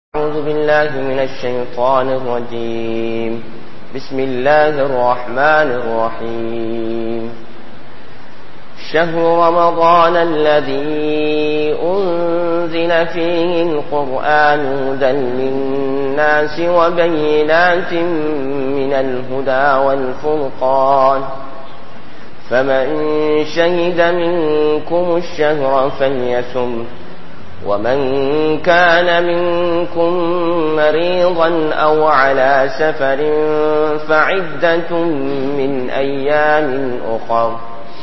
أعوذ بالله من الشيطان الرجيم بسم الله الرحمن الرحيم شهر رمضان الذي أنزل فيه القرآن هدى للناس وبينات من الهدى والفرقان فمن شهد منكم الشهر فليسم ومن كان منكم مريضا أو على سفر فعدة من أيام أخر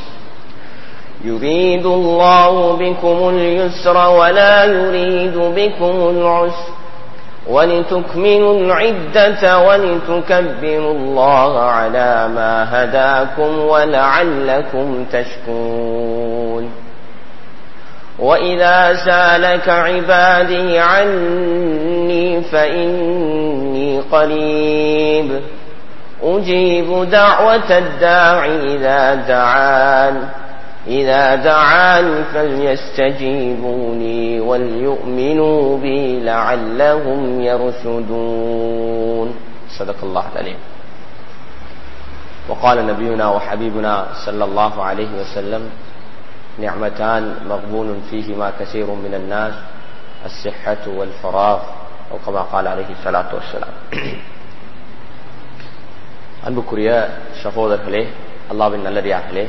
يريد الله بكم اليسر ولا يريد بكم العسر ولتكملوا العدة ولتكبروا الله على ما هداكم ولعلكم تشكرون وإذا سالك عبادي عني فإني قريب أجيب دعوة الداع إذا دعان إذا دعان فليستجيبوا لي وليؤمنوا بي لعلهم يرشدون صدق الله العليم وقال نبينا وحبيبنا صلى الله عليه وسلم نعمتان مغبون فيهما كثير من الناس الصحة والفراغ أو كما قال عليه الصلاة والسلام அன்புக்குரிய சகோதரர்களே அல்லாவின் நல்லடியார்களே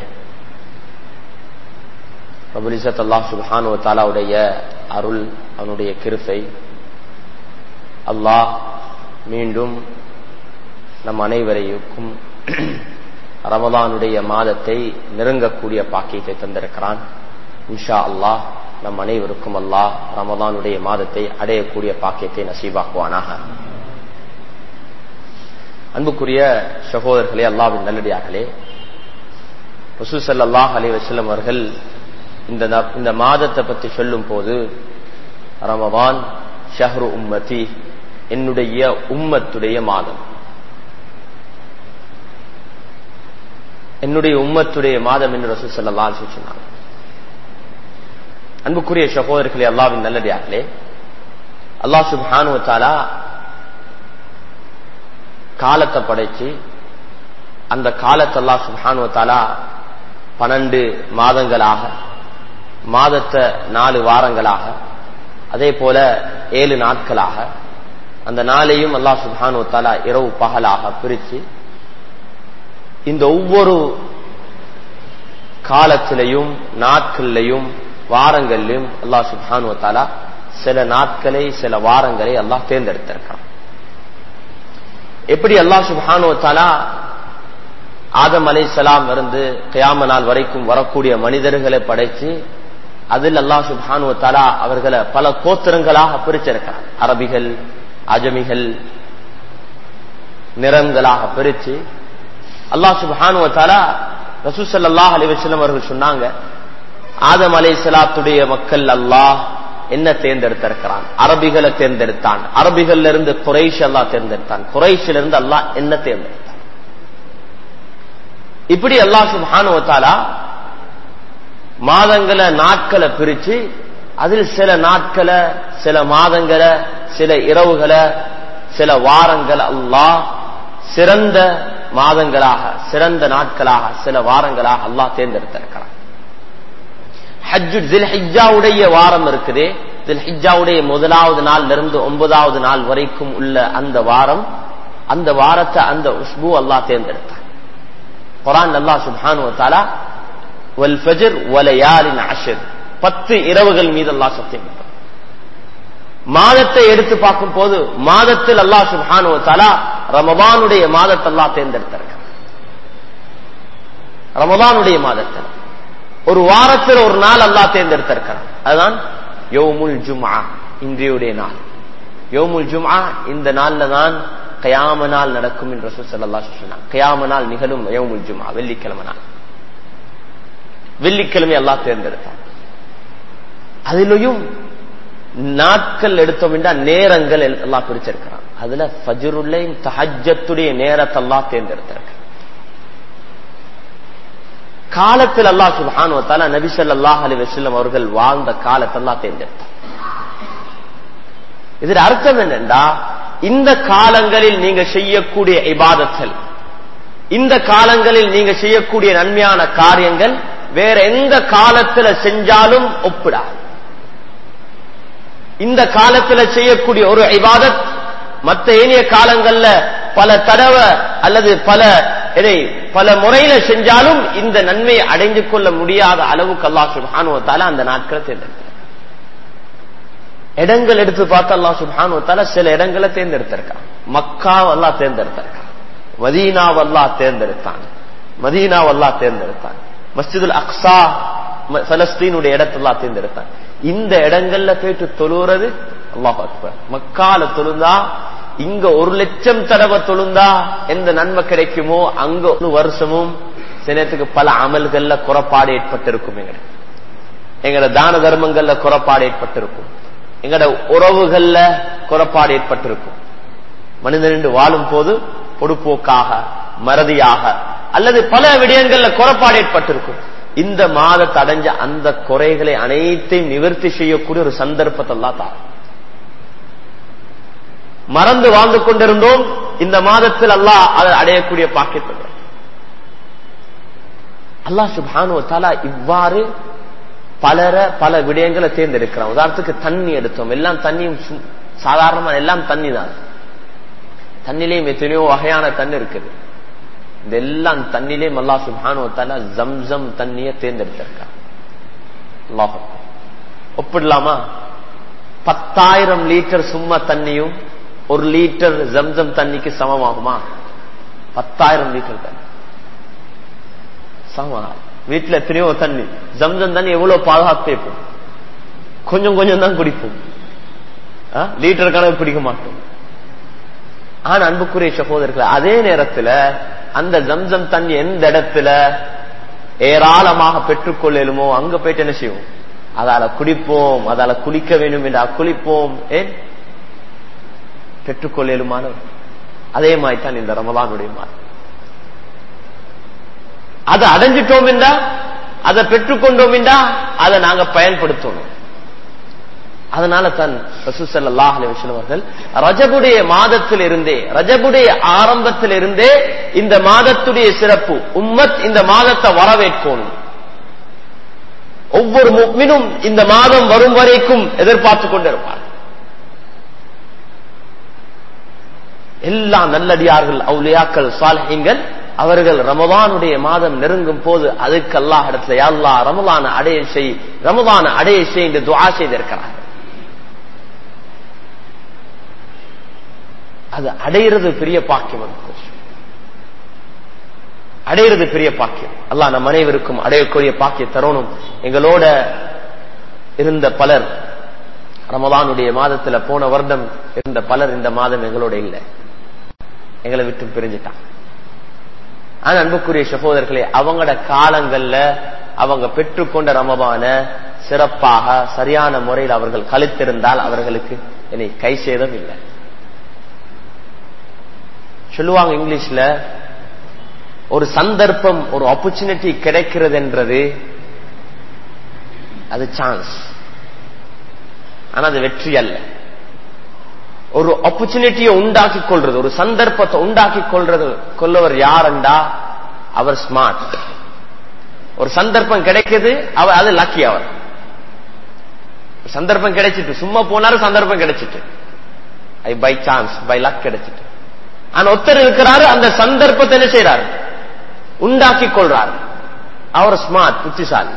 ரபுலிசத் அல்லாஹ் சுபானு தாலாவுடைய அருள் அவனுடைய கிருப்பை அல்லாஹ் மீண்டும் நம் அனைவரையும் ரமதானுடைய மாதத்தை நெருங்கக்கூடிய பாக்கியத்தை தந்திருக்கிறான் இன்ஷா அல்லாஹ் நம் அனைவருக்கும் அல்லாஹ் ரமதானுடைய மாதத்தை அடையக்கூடிய பாக்கியத்தை நசீபாக்குவானாக அன்புக்குரிய சகோதரர்களே அல்லாவின் நல்லடியார்களே ரசூசல்லாஹ் அலி வசல்லம் அவர்கள் இந்த இந்த மாதத்தை பற்றி சொல்லும் போது ரமவான் ஷஹ்ரு உம்மதி என்னுடைய உம்மத்துடைய மாதம் என்னுடைய உம்மத்துடைய மாதம் என்று ரசூல் சல்லா சொன்னாங்க அன்புக்குரிய சகோதரர்களே அல்லாவின் நல்லடியார்களே அல்லா சுபானுவத்தாலா காலத்தை படைச்சு அந்த காலத்தை அல்லா சுபானுவத்தாலா பன்னெண்டு மாதங்களாக மாதத்தை நாலு வாரங்களாக அதே போல ஏழு நாட்களாக அந்த நாளையும் அல்லா சுபானுவத்தாலா இரவு பகலாக பிரித்து இந்த ஒவ்வொரு காலத்திலையும் நாட்கள்லையும் வாரங்களிலும் அல்லா சுபானுவத்தாலா சில நாட்களை சில வாரங்களை அல்லாஹ் தேர்ந்தெடுத்திருக்கான் எப்படி அல்லா சுபானுவத்தாலா ஆதம் அலை சலாம் இருந்து கயாம நாள் வரைக்கும் வரக்கூடிய மனிதர்களை படைச்சு அதில் அல்லா சுபானுவத்தாலா அவர்களை பல கோத்திரங்களாக பிரிச்சிருக்கிறான் அரபிகள் அஜமிகள் நிறங்களாக பிரிச்சு அல்லா சுபானுவத்தாலா ரசூசல்லாஹ் அலி வசலம் அவர்கள் சொன்னாங்க ஆதம் அலை சலாத்துடைய மக்கள் அல்லாஹ் என்ன தேர்ந்தெடுத்திருக்கிறான் அரபிகளை தேர்ந்தெடுத்தான் அரபிகள்ல இருந்து குறைஷ் அல்லா தேர்ந்தெடுத்தான் குறைஷில இருந்து அல்லாஹ் என்ன தேர்ந்தெடுத்தான் இப்படி அல்லா சுபானுவத்தாலா மாதங்களை நாட்களை பிரிச்சு அதில் சில நாட்களை சில மாதங்களை சில இரவுகளை சில வாரங்கள் அல்லாஹ் சிறந்த மாதங்களாக சிறந்த நாட்களாக சில வாரங்களாக அல்லாஹ் தேர்ந்தெடுத்திருக்கிறான் ஹஜ்ஜு ஹிஜாவுடைய வாரம் இருக்குது ஹிஜாவுடைய முதலாவது நாள்ல இருந்து ஒன்பதாவது நாள் வரைக்கும் உள்ள அந்த வாரம் அந்த வாரத்தை அந்த உஸ்பு அல்லாஹ் தேர்ந்தெடுத்தான் குரான் அல்லாஹ் சுபானு தாலா வல் ஃபஜர் வலையாலின் அஷர் பத்து இரவுகள் மீது அல்லாஹ் சத்தியம் மாதத்தை எடுத்து பார்க்கும் போது மாதத்தில் அல்லாஹ் சுபானு தாலா ரமபானுடைய மாதத்தை அல்லாஹ் தேர்ந்தெடுத்திருக்க ரமபானுடைய மாதத்தில் ஒரு வாரத்தில் ஒரு நாள் அல்லாஹ் தேர்ந்தெடுத்திருக்கிறான் அதுதான் யோமுல் ஜும்ஆ இன்றையுடைய நாள் யோமுல் ஜும்ஆ இந்த நாள்ல தான் கயாம நாள் நடக்கும் என்று சொல்லல்லா சொன்னான் கயாம நாள் நிகழும் யோமுல் ஜும்ஆ வெள்ளிக்கிழமை நாள் வெள்ளிக்கிழமை அல்லாஹ் தேர்ந்தெடுத்தான் அதிலையும் நாட்கள் எடுத்தோம் என்றால் நேரங்கள் எல்லாம் பிரிச்சிருக்கிறான் அதுல ஃபஜருல்லையும் தஹஜத்துடைய நேரத்தை எல்லாம் தேர்ந்தெடுத்திருக்க காலத்தில் அல்லாஹ் சுபானுவத்தால நபி ஸல்லல்லாஹு அலைஹி வஸல்லம் அவர்கள் வாழ்ந்த காலத்தெல்லாம் தேர்ந்தெடுத்தார் இதில் அர்த்தம் என்னண்டா இந்த காலங்களில் நீங்க செய்யக்கூடிய இபாதத்தல் இந்த காலங்களில் நீங்க செய்யக்கூடிய நன்மையான காரியங்கள் வேற எந்த காலத்துல செஞ்சாலும் ஒப்பிடா இந்த காலத்துல செய்யக்கூடிய ஒரு இபாதத் மற்ற ஏனைய காலங்கள்ல பல தடவை அல்லது பல இதை பல முறையில செஞ்சாலும் இந்த நன்மையை அடைந்து கொள்ள முடியாத அளவுக்கு அல்லாஹ் சுபானுவத்தால அந்த நாட்களை தேர்ந்தெடுத்தார் இடங்கள் எடுத்து பார்த்து அல்லா சுபானுவத்தால சில இடங்களை தேர்ந்தெடுத்திருக்கான் மக்காவ் அல்லா தேர்ந்தெடுத்திருக்கான் மதீனாவல்லா தேர்ந்தெடுத்தான் மதீனாவல்லா தேர்ந்தெடுத்தான் மஸ்ஜிதுல் அக்ஸா பலஸ்தீனுடைய இடத்தெல்லா தேர்ந்தெடுத்தான் இந்த இடங்கள்ல போயிட்டு தொழுறது அல்லாஹ் அக்பர் மக்கால தொழுந்தா இங்க ஒரு லட்சம் தடவை தொழுந்தா எந்த நன்மை கிடைக்குமோ அங்க ஒரு வருஷமும் சிலத்துக்கு பல அமல்கள்ல குறப்பாடு ஏற்பட்டிருக்கும் எங்கட எங்கட தான தர்மங்கள்ல குறப்பாடு ஏற்பட்டிருக்கும் எங்கட உறவுகள்ல குறப்பாடு ஏற்பட்டிருக்கும் மனிதன் வாழும் போது பொடுப்போக்காக மறதியாக அல்லது பல விடயங்கள்ல குறப்பாடு ஏற்பட்டிருக்கும் இந்த மாதத்தை அடைஞ்ச அந்த குறைகளை அனைத்தையும் நிவர்த்தி செய்யக்கூடிய ஒரு சந்தர்ப்பத்தை எல்லாம் தான் மறந்து வாழ்ந்து கொண்டிருந்தோம் இந்த மாதத்தில் அல்லாஹ் அதை அடையக்கூடிய பாக்கியத்தை அல்லாஹ் சுபானு தாலா இவ்வாறு பலர பல விடயங்களை தேர்ந்தெடுக்கிறான் உதாரணத்துக்கு தண்ணி எடுத்தோம் எல்லாம் தண்ணியும் சாதாரணமா எல்லாம் தண்ணி தான் தண்ணிலையும் எத்தனையோ வகையான தண்ணி இருக்குது இந்த எல்லாம் தண்ணிலையும் அல்லா சுபானுவத்தால ஜம்சம் தண்ணிய தேர்ந்தெடுத்திருக்கான் அல்லாஹ் ஒப்பிடலாமா பத்தாயிரம் லிட்டர் சும்மா தண்ணியும் ஒரு லிட்டர் ஜம்சம் தண்ணிக்கு சமமாகுமா பத்தாயிரம் லிட்டர் தண்ணி சமம் வீட்டுல எத்தனையோ தண்ணி ஜம்சம் தண்ணி எவ்வளவு பாதுகாத்து வைப்போம் கொஞ்சம் கொஞ்சம் தான் குடிப்போம் லிட்டர் கணக்கு பிடிக்க மாட்டோம் ஆனா அன்புக்குரிய சகோதரர்கள் அதே நேரத்துல அந்த ஜம்சம் தண்ணி எந்த இடத்துல ஏராளமாக பெற்றுக்கொள்ளலுமோ அங்க போயிட்டு என்ன செய்வோம் அதால குடிப்போம் அதால குளிக்க வேண்டும் என்றா குளிப்போம் ஏன் பெற்றுக்கொள்ளலுமான அதே மாதிரி தான் இந்த ரமலானுடைய மாதிரி அதை அடைஞ்சிட்டோம் என்றா அதை பெற்றுக்கொண்டோம் என்றா அதை நாங்க பயன்படுத்தணும் அதனால தான் ரசூசல்லாஹ் அவர்கள் ரஜபுடைய மாதத்தில் இருந்தே ரஜபுடைய ஆரம்பத்தில் இருந்தே இந்த மாதத்துடைய சிறப்பு உம்மத் இந்த மாதத்தை வரவேற்கணும் ஒவ்வொரு முக்மினும் இந்த மாதம் வரும் வரைக்கும் எதிர்பார்த்து கொண்டிருப்பார் எல்லா நல்லடியார்கள் அவுலியாக்கள் சாலஹீங்கள் அவர்கள் ரமதானுடைய மாதம் நெருங்கும் போது அதுக்கு அல்லாஹ் இடத்துல அல்லா ரமலான அடைய செய் ரமலான அடைய செய் என்று துவா செய்திருக்கிறார்கள் அது அடையிறது பெரிய பாக்கியம் அடையிறது பெரிய பாக்கியம் அல்லாஹ் நம் அனைவருக்கும் அடையக்கூடிய பாக்கிய தருணம் எங்களோட இருந்த பலர் ரமலானுடைய மாதத்துல போன வருடம் இருந்த பலர் இந்த மாதம் எங்களோட இல்லை எங்களை விட்டு பிரிஞ்சுட்டான் ஆனா அன்புக்குரிய சகோதரர்களே அவங்களோட காலங்கள்ல அவங்க பெற்றுக்கொண்ட ரமபான சிறப்பாக சரியான முறையில் அவர்கள் கழித்திருந்தால் அவர்களுக்கு என்னை கை சேதம் இல்லை சொல்லுவாங்க இங்கிலீஷ்ல ஒரு சந்தர்ப்பம் ஒரு ஆப்பர்ச்சுனிட்டி கிடைக்கிறது என்றது அது சான்ஸ் ஆனா அது வெற்றி அல்ல ஒரு ஆப்பர்ச்சுனிட்டியை உண்டாக்கி கொள்றது ஒரு சந்தர்ப்பத்தை உண்டாக்கி கொள்றது கொள்ளவர் யாருண்டா அவர் ஸ்மார்ட் ஒரு சந்தர்ப்பம் கிடைக்குது அவர் அது லக்கி அவர் சந்தர்ப்பம் கிடைச்சிட்டு சும்மா போனாரு சந்தர்ப்பம் கிடைச்சிட்டு I by chance by luck கிடைச்சிட்டு ஆனா ஒருத்தர் இருக்கிறாரு அந்த சந்தர்ப்பத்தை என்ன செய்யறாரு உண்டாக்கி கொள்றாரு அவர் ஸ்மார்ட் புத்திசாலி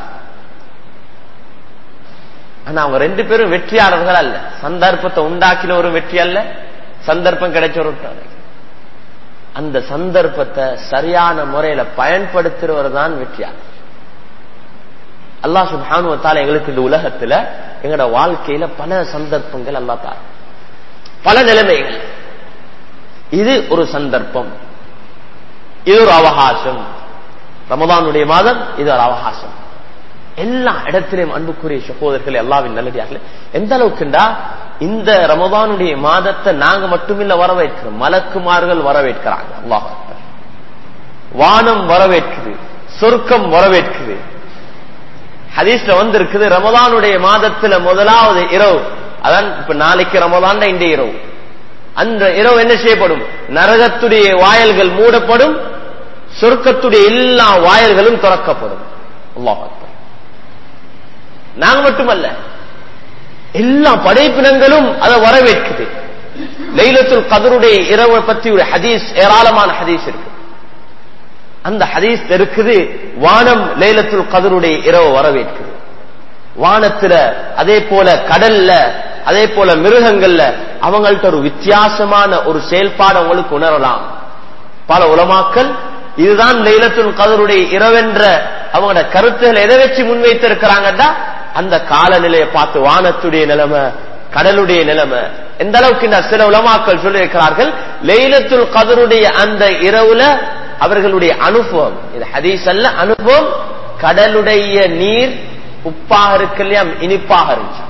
ஆனா அவங்க ரெண்டு பேரும் வெற்றியாளர்கள் அல்ல சந்தர்ப்பத்தை உண்டாக்கின ஒரு வெற்றி அல்ல சந்தர்ப்பம் கிடைச்ச ஒரு அந்த சந்தர்ப்பத்தை சரியான முறையில பயன்படுத்துறவர் தான் வெற்றியாளர் அல்லா சுபானுவத்தால எங்களுக்கு இந்த உலகத்துல எங்களோட வாழ்க்கையில பல சந்தர்ப்பங்கள் அல்லா தார் பல நிலைமைகள் இது ஒரு சந்தர்ப்பம் இது ஒரு அவகாசம் ரமதானுடைய மாதம் இது ஒரு அவகாசம் எல்லா இடத்திலையும் அன்புக்குரிய சகோதரர்கள் எல்லாவின் நல்லடியார்கள் எந்த அளவுக்குண்டா இந்த ரமதானுடைய மாதத்தை நாங்க மட்டுமில்ல வரவேற்கிறோம் மலக்குமார்கள் வரவேற்கிறாங்க அல்லாஹ் வானம் வரவேற்குது சொர்க்கம் வரவேற்குது ஹதீஸ்ல வந்திருக்குது ரமதானுடைய மாதத்துல முதலாவது இரவு அதான் இப்ப நாளைக்கு ரமதான் இந்த இரவு அந்த இரவு என்ன செய்யப்படும் நரகத்துடைய வாயல்கள் மூடப்படும் சொர்க்கத்துடைய எல்லா வாயல்களும் திறக்கப்படும் அல்லாஹ் அக்பர். நாங்க மட்டுமல்ல எல்லா படைப்பினங்களும் அதை வரவேற்குது லைலத்துல் கதருடைய இரவு பற்றி ஒரு ஹதீஸ் ஏராளமான ஹதீஸ் இருக்கு அந்த ஹதீஸ் இருக்குது வானம் லைலத்துல் கதருடைய இரவு வரவேற்குது வானத்துல அதே போல கடல்ல அதே போல மிருகங்கள்ல அவங்கள்ட்ட ஒரு வித்தியாசமான ஒரு செயல்பாடு அவங்களுக்கு உணரலாம் பல உலமாக்கள் இதுதான் லைலத்துல் கதருடைய இரவென்ற அவங்களோட கருத்துகள் எதை வச்சு முன்வைத்திருக்கிறாங்கன்னா அந்த காலநிலையை பார்த்து வானத்துடைய நிலைமை கடலுடைய நிலைமை எந்த அளவுக்கு இந்த சில உலமாக்கள் சொல்லியிருக்கிறார்கள் லைலத்துல் கதருடைய அந்த இரவுல அவர்களுடைய அனுபவம் இது ஹதீஸ் அல்ல அனுபவம் கடலுடைய நீர் உப்பாக இருக்கு இல்லையா இனிப்பாக இருந்துச்சு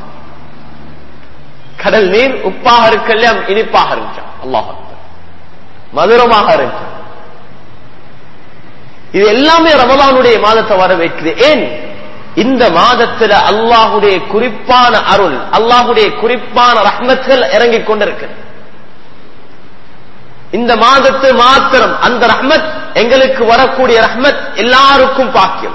கடல் நீர் உப்பாக இருக்கு இல்லையா இனிப்பாக இருந்துச்சு அல்லாஹ் மதுரமாக இருந்துச்சு இது எல்லாமே ரமலானுடைய மாதத்தை வரவேற்குது ஏன் இந்த மாதத்துல அல்லாஹுடைய குறிப்பான அருள் அல்லாஹுடைய குறிப்பான ரஹ்மத்கள் இறங்கிக் கொண்டிருக்கு இந்த மாதத்து மாத்திரம் அந்த ரஹ்மத் எங்களுக்கு வரக்கூடிய ரஹ்மத் எல்லாருக்கும் பாக்கியம்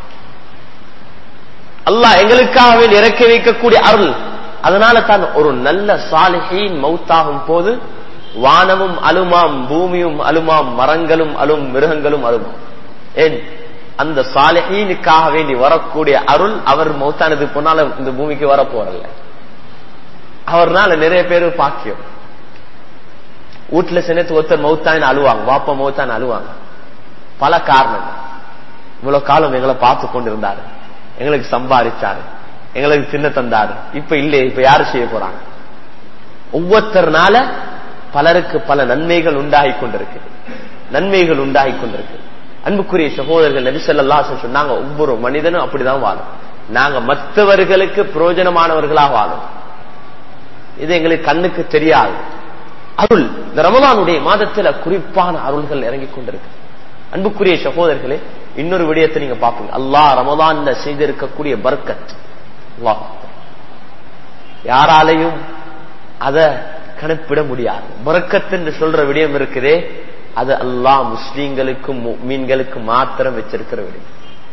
அல்லாஹ் எங்களுக்காக வேண்டி இறக்கி வைக்கக்கூடிய அருள் அதனால தான் ஒரு நல்ல சாலிஹின் மௌத்தாகும் போது வானமும் அலுமாம் பூமியும் அலுமாம் மரங்களும் அலும் மிருகங்களும் அலுமாம் ஏன் அந்த சாலிஹீனுக்காக வேண்டி வரக்கூடிய அருள் அவர் மௌத்தானது போனாலும் இந்த பூமிக்கு வர போறல அவர்னால நிறைய பேரு பாக்கியம் வீட்டுல செனத்து ஒருத்தர் மௌத்தான்னு அழுவாங்க வாப்பா மௌத்தான்னு அழுவாங்க பல காரணங்கள் இவ்வளவு காலம் எங்களை பார்த்து கொண்டிருந்தாரு எங்களுக்கு சம்பாதிச்சாரு எங்களுக்கு சின்ன தந்தாரு இப்ப இல்லையே இப்ப யாரு செய்ய போறாங்க ஒவ்வொருத்தர்னால பலருக்கு பல நன்மைகள் உண்டாகி கொண்டிருக்கு நன்மைகள் உண்டாகி கொண்டிருக்கு அன்புக்குரிய சகோதரர்கள் நபிசல்லா சொன்னாங்க ஒவ்வொரு மனிதனும் அப்படிதான் வாழும் நாங்க மற்றவர்களுக்கு பிரயோஜனமானவர்களாக வாழும் இது எங்களுக்கு கண்ணுக்கு தெரியாது அருள் இந்த ரமலானுடைய மாதத்துல குறிப்பான அருள்கள் இறங்கிக் கொண்டிருக்கு அன்புக்குரிய சகோதரர்களே இன்னொரு விடயத்தை நீங்க பாப்பீங்க அல்லாஹ் ரமலான்ல செய்திருக்கக்கூடிய பர்க்கத் அல்லாஹ் யாராலையும் அத கணப்பிட முடியாது பர்க்கத் என்று சொல்ற விடயம் இருக்குதே அது அல்லாஹ் முஸ்லீம்களுக்கும் மீன்களுக்கும் மாத்திரம் வச்சிருக்கிற விடயம்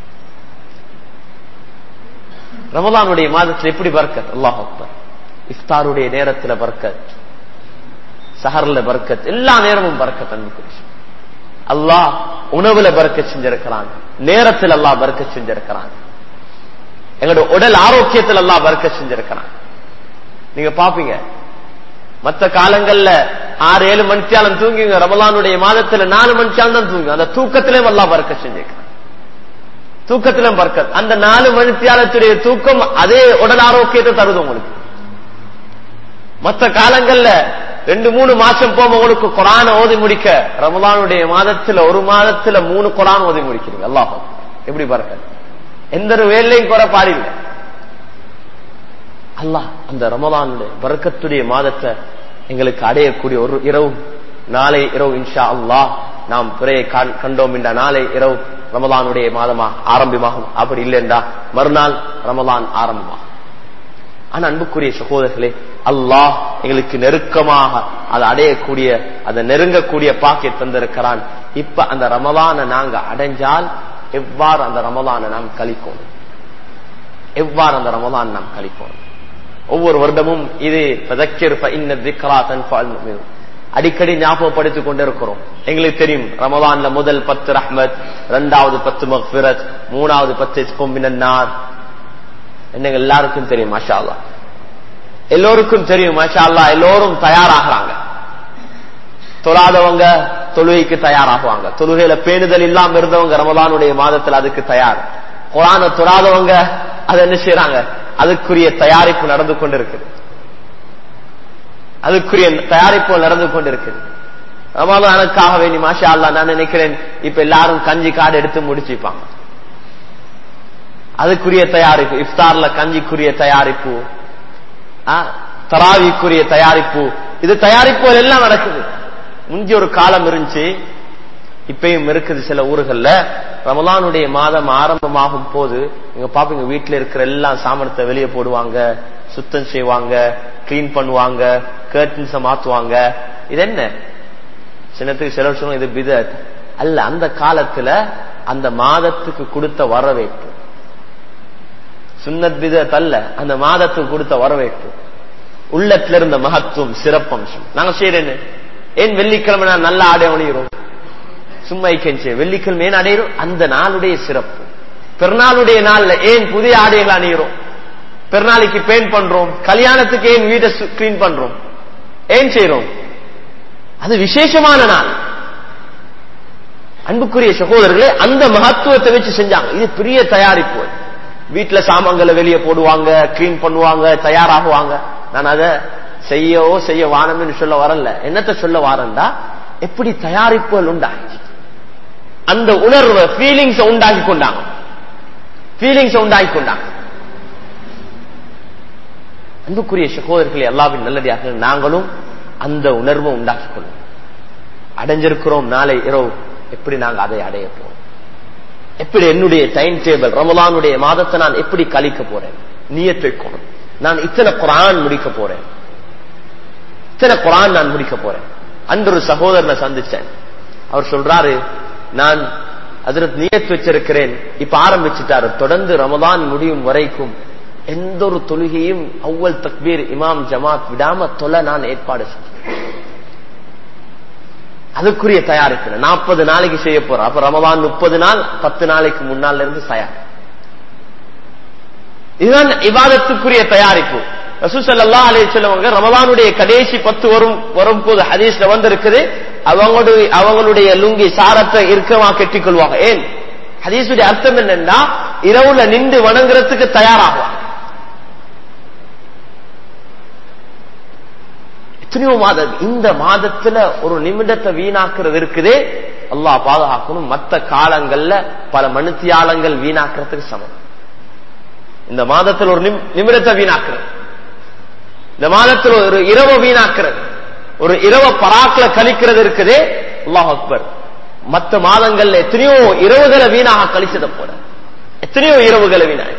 ரமலானுடைய மாதத்தில் எப்படி பர்க்கத் அல்லாஹ் அக்பர் இஃப்தாருடைய நேரத்துல பர்க்கத் சஹர்ல பர்க்கத் எல்லா நேரமும் பர்க்கத் அன்புக்குரிய அல்லாஹ் உணவுல பறக்க செஞ்சிருக்கிறான் நேரத்தில் அல்லாஹ் பறக்க செஞ்சிருக்கிறான் எங்களோட உடல் ஆரோக்கியத்தில் அல்லாஹ் பறக்க செஞ்சிருக்கிறான் நீங்க பாப்பீங்க மற்ற காலங்கள்ல ஆறு ஏழு மணித்தியாலம் தூங்குங்க ரமலானுடைய மாதத்துல நாலு மணித்தியாலம் தான் தூங்கு அந்த தூக்கத்திலே அல்லாஹ் பறக்க செஞ்சிருக்கிறான் தூக்கத்திலும் பறக்க அந்த நாலு மணித்தியாலத்துடைய தூக்கம் அதே உடல் ஆரோக்கியத்தை தருது உங்களுக்கு மற்ற காலங்கள்ல ரெண்டு மூணு மாசம் போக உங்களுக்கு குரான ஓதி முடிக்க ரமலானுடைய மாதத்துல ஒரு மாதத்துல மூணு குரான் ஓதி முடிக்கிறீங்க அல்லாஹ் எப்படி பாருங்க எந்த ஒரு வேலையும் குறை பாடில்லை அல்லாஹ் அந்த ரமலானுடைய பறக்கத்துடைய மாதத்தை எங்களுக்கு அடையக்கூடிய ஒரு இரவு நாளை இரவு இன்ஷா அல்லாஹ் நாம் பிறையை கண்டோம் என்ற நாளை இரவு ரமலானுடைய மாதமா ஆரம்பமாகும் அப்படி இல்லைண்டா மறுநாள் ரமலான் ஆரம்பமாகும் ஆனா அன்புக்குரிய சகோதரர்களே அல்லாஹ் எங்களுக்கு நெருக்கமாக அதை அடையக்கூடிய அதை நெருங்கக்கூடிய பாக்கிய தந்திருக்கிறான் இப்ப அந்த ரமலான நாங்க அடைஞ்சால் எவ்வாறு அந்த ரமலான நாம் கழிக்கணும் எவ்வாறு அந்த ரமலான் நாம் கழிக்கணும் ஒவ்வொரு வருடமும் இது அடிக்கடி ஞாபகப்படுத்திக் கொண்டிருக்கிறோம் எங்களுக்கு தெரியும் ரமலான்ல முதல் பத்து ரஹ்மத் இரண்டாவது பத்து மக்பிரத் மூணாவது பத்து கொம்பினார் என்னங்க எல்லாருக்கும் தெரியும் மாஷா அல்லா எல்லோருக்கும் தெரியும் மாஷா அல்லா எல்லோரும் தயாராகிறாங்க தொழாதவங்க தொழுகைக்கு தயாராகுவாங்க தொழுகையில பேணுதல் இல்லாம இருந்தவங்க ரமலானுடைய மாதத்துல அதுக்கு தயார் குரான தொழாதவங்க அதை என்ன செய்யறாங்க அதுக்குரிய தயாரிப்பு நடந்து கொண்டிருக்குது அதுக்குரிய தயாரிப்பு நடந்து கொண்டிருக்குது ரமலானுக்காக வேண்டி மாஷா அல்லா நான் நினைக்கிறேன் இப்ப எல்லாரும் கஞ்சி காடு எடுத்து முடிச்சுப்பாங்க அதுக்குரிய தயாரிப்பு இஃப்தார்ல கஞ்சிக்குரிய தயாரிப்பு தராவிக்குரிய தயாரிப்பு இது தயாரிப்பு எல்லாம் நடக்குது முந்தி ஒரு காலம் இருந்துச்சு இப்பயும் இருக்குது சில ஊர்கள்ல ரமலானுடைய மாதம் ஆரம்பமாகும் போது நீங்க பாப்பீங்க வீட்டுல இருக்கிற எல்லா சாமனத்தை வெளியே போடுவாங்க சுத்தம் செய்வாங்க கிளீன் பண்ணுவாங்க கர்டன்ஸ மாத்துவாங்க இது என்ன சின்னத்துக்கு சிலர் சொல்லுவாங்க இது பிதத் அல்ல அந்த காலத்துல அந்த மாதத்துக்கு கொடுத்த வரவேற்பு சுன்னத் பிதத் அல்ல அந்த மாதத்துக்கு கொடுத்த வரவேற்பு உள்ளத்துல இருந்த மகத்துவம் சிறப்பம்சம் நாங்க செய்யறேன்னு ஏன் வெள்ளிக்கிழமை நான் நல்ல ஆடை அணிகிறோம் சும்மா ஐக்கன் வெள்ளிக்கிழமை ஏன் அடையிறோம் அந்த நாளுடைய சிறப்பு பெருநாளுடைய நாள்ல ஏன் புதிய ஆடைகள் அணிகிறோம் பெருநாளைக்கு பெயிண்ட் பண்றோம் கல்யாணத்துக்கு ஏன் வீட்டை கிளீன் பண்றோம் ஏன் செய்யறோம் அது விசேஷமான நாள் அன்புக்குரிய சகோதரர்களே அந்த மகத்துவத்தை வச்சு செஞ்சாங்க இது பெரிய தயாரிப்பு வீட்டுல சாமான்களை வெளியே போடுவாங்க கிளீன் பண்ணுவாங்க தயாராகுவாங்க நான் அதை செய்யவோ செய்ய வானம்னு சொல்ல வரல என்னத்தை சொல்ல வாரண்டா எப்படி தயாரிப்புகள் உண்டாச்சு அந்த உணர்வை ஃபீலிங்ஸ் உண்டாக்கி கொண்டாங்க ஃபீலிங்ஸ் உண்டாக்கி கொண்டாங்க அன்புக்குரிய சகோதரர்களை எல்லாவின் நல்லடியாக நாங்களும் அந்த உணர்வை உண்டாக்கி கொள்ளும் அடைஞ்சிருக்கிறோம் நாளை இரவு எப்படி நாங்க அதை அடைய போறோம் எப்படி என்னுடைய டைம் டேபிள் ரமலானுடைய மாதத்தை நான் எப்படி கழிக்க போறேன் நீயத் வைக்கணும் நான் இத்தனை குரான் முடிக்க போறேன் இத்தனை குரான் நான் முடிக்க போறேன் அன்று ஒரு சகோதரனை சந்திச்சேன் அவர் சொல்றாரு நான் அதற்கு நியத் வச்சிருக்கிறேன் இப்ப ஆரம்பிச்சுட்டாரு தொடர்ந்து ரமதான் முடியும் வரைக்கும் எந்த ஒரு தொழுகையும் அவ்வல் தக்பீர் இமாம் ஜமாத் விடாம தொலை நான் ஏற்பாடு செஞ்சேன் அதுக்குரிய தயாரிப்பு நாற்பது நாளைக்கு செய்ய போறோம் அப்ப ரமதான் முப்பது நாள் பத்து நாளைக்கு முன்னால இருந்து தயார் இதுதான் இவாதத்துக்குரிய தயாரிப்பு ரசூசல்லா அலே சொல்லுவாங்க ரமலானுடைய கடைசி பத்து வரும் வரும் போது ஹதீஸ்ல வந்திருக்குது அவங்களுடைய அவங்களுடைய லுங்கி சாரத்தை இறுக்கமா கெட்டிக் கொள்வாங்க ஏன் ஹதீஸுடைய அர்த்தம் என்னன்னா இரவுல நின்று வணங்குறதுக்கு தயாராகுவாங்க எத்தனையோ மாதம் இந்த மாதத்துல ஒரு நிமிடத்தை வீணாக்குறது இருக்குதே அல்லாஹ் பாதுகாக்கணும் மற்ற காலங்கள்ல பல மனுத்தியாலங்கள் வீணாக்குறதுக்கு சமம் இந்த மாதத்தில் ஒரு நிமிடத்தை வீணாக்குறது இந்த மாதத்தில் ஒரு இரவு வீணாக்குறது ஒரு இரவ பராக்கில கழிக்கிறது இருக்குதே அல்லாஹ் அக்பர் மற்ற மாதங்கள்ல எத்தனையோ இரவுகளை வீணாக கழிச்சத போல எத்தனையோ இரவுகளை வீணாக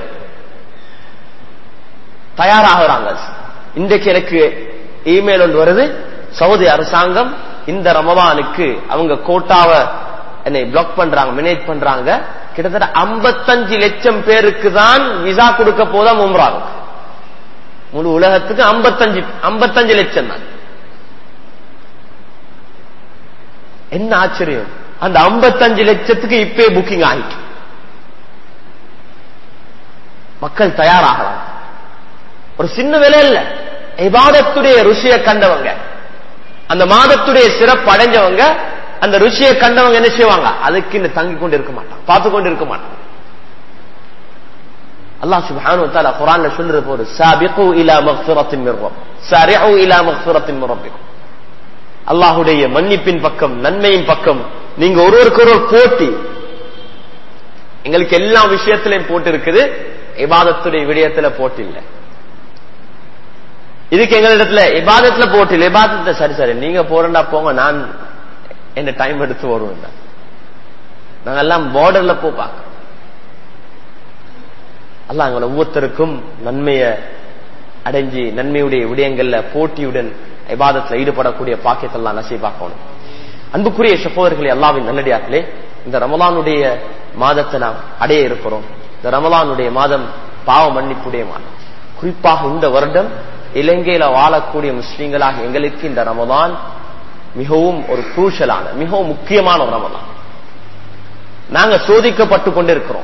தயாராகிறாங்க இன்றைக்கு எனக்கு இமெயில் ஒன்று வருது சவுதி அரசாங்கம் இந்த ரமவானுக்கு அவங்க கோட்டாவை என்னை பிளாக் பண்றாங்க மினேட் பண்றாங்க கிட்டத்தட்ட ஐம்பத்தஞ்சு லட்சம் பேருக்கு தான் விசா கொடுக்க போதான் உம்ராங்க முழு உலகத்துக்கு ஐம்பத்தஞ்சு ஐம்பத்தஞ்சு லட்சம் தான் என்ன ஆச்சரியம் அந்த ஐம்பத்தஞ்சு லட்சத்துக்கு இப்பே புக்கிங் ஆகிட்டு மக்கள் தயாராகலாம் ஒரு சின்ன விலை இல்ல இபாதத்துடைய ருசியை கண்டவங்க அந்த மாதத்துடைய சிறப்பு அடைஞ்சவங்க அந்த ருசியை கண்டவங்க என்ன செய்வாங்க அதுக்கு இன்னும் தங்கி கொண்டு இருக்க மாட்டான் பார்த்து கொண்டு இருக்க மாட்டான் அல்லாஹ் சுப்ஹானஹு வ தஆலா குர்ஆன்ல சொல்றது போது சாபிகு இலா மக்ஃபிரத்தின் மிர் ரப் சாரிஉ இலா மக்ஃபிரத்தின் மிர் ரப்பிக்கும் அல்லாஹ்வுடைய மன்னிப்பின் பக்கம் நன்மையின் பக்கம் நீங்க ஒருவருக்கு ஒருவர் போட்டி எங்களுக்கு எல்லா விஷயத்திலையும் போட்டு இருக்குது இபாதத்துடைய விடயத்துல போட்டி இல்லை இதுக்கு எங்களிடத்துல இபாதத்துல போட்டு இல்லை இபாதத்தை சரி சரி நீங்க போறண்டா போங்க நான் என்ன டைம் எடுத்து வருவேன் நாங்க எல்லாம் பார்டர்ல போ பார்க்க அல்ல எங்களை ஒவ்வொருத்தருக்கும் நன்மைய அடைஞ்சு நன்மையுடைய விடயங்கள்ல போட்டியுடன் இபாதத்துல ஈடுபடக்கூடிய பாக்கியத்தெல்லாம் நசை பார்க்கணும் அன்புக்குரிய சகோதரர்களே அல்லாவின் நல்லடியார்களே இந்த ரமலானுடைய மாதத்தை நாம் அடைய இருக்கிறோம் இந்த ரமலானுடைய மாதம் பாவ மன்னிப்புடைய மாதம் குறிப்பாக இந்த வருடம் இலங்கையில வாழக்கூடிய முஸ்லீம்களாக எங்களுக்கு இந்த ரமதான் மிகவும் ஒரு குரூஷலான மிகவும் முக்கியமான ஒரு ரமதான் நாங்க சோதிக்கப்பட்டு கொண்டிருக்கிறோம்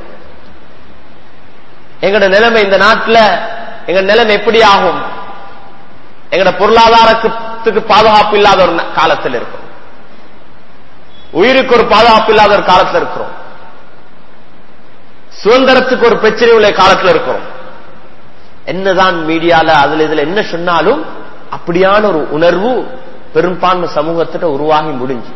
எங்கட நிலைமை இந்த நாட்டில் எங்க நிலைமை எப்படி ஆகும் எங்கட பொருளாதாரத்துக்கு பாதுகாப்பு இல்லாத ஒரு காலத்தில் இருக்கிறோம் உயிருக்கு ஒரு பாதுகாப்பு இல்லாத ஒரு காலத்தில் இருக்கிறோம் சுதந்திரத்துக்கு ஒரு பிரச்சனை உள்ள காலத்தில் இருக்கிறோம் என்னதான் மீடியால அதுல இதுல என்ன சொன்னாலும் அப்படியான ஒரு உணர்வு பெரும்பான்மை சமூகத்திட்ட உருவாகி முடிஞ்சு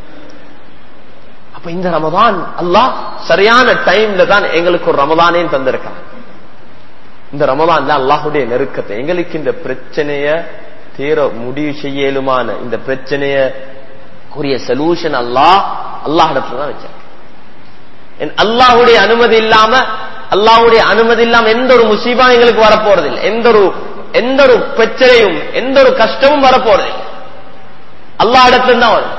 அப்ப இந்த ரமதான் அல்லாஹ் சரியான டைம்ல தான் எங்களுக்கு ஒரு ரமதானே தந்திருக்கான் இந்த ரமதான் தான் அல்லாஹுடைய நெருக்கத்தை எங்களுக்கு இந்த பிரச்சனைய தீர முடிவு செய்யலுமான இந்த பிரச்சனைய கூறிய சொல்யூஷன் அல்லாஹ் அல்லாஹ் இடத்துல தான் வச்சிருக்கேன் அல்லாஹுடைய அனுமதி இல்லாம அல்லாஹுடைய அனுமதி இல்லாம எந்த ஒரு முசீபா எங்களுக்கு வரப்போறது இல்லை எந்த ஒரு எந்த ஒரு பிரச்சனையும் எந்த ஒரு கஷ்டமும் வரப்போறது இல்லை அல்லாஹ் இடத்துல தான் வரும்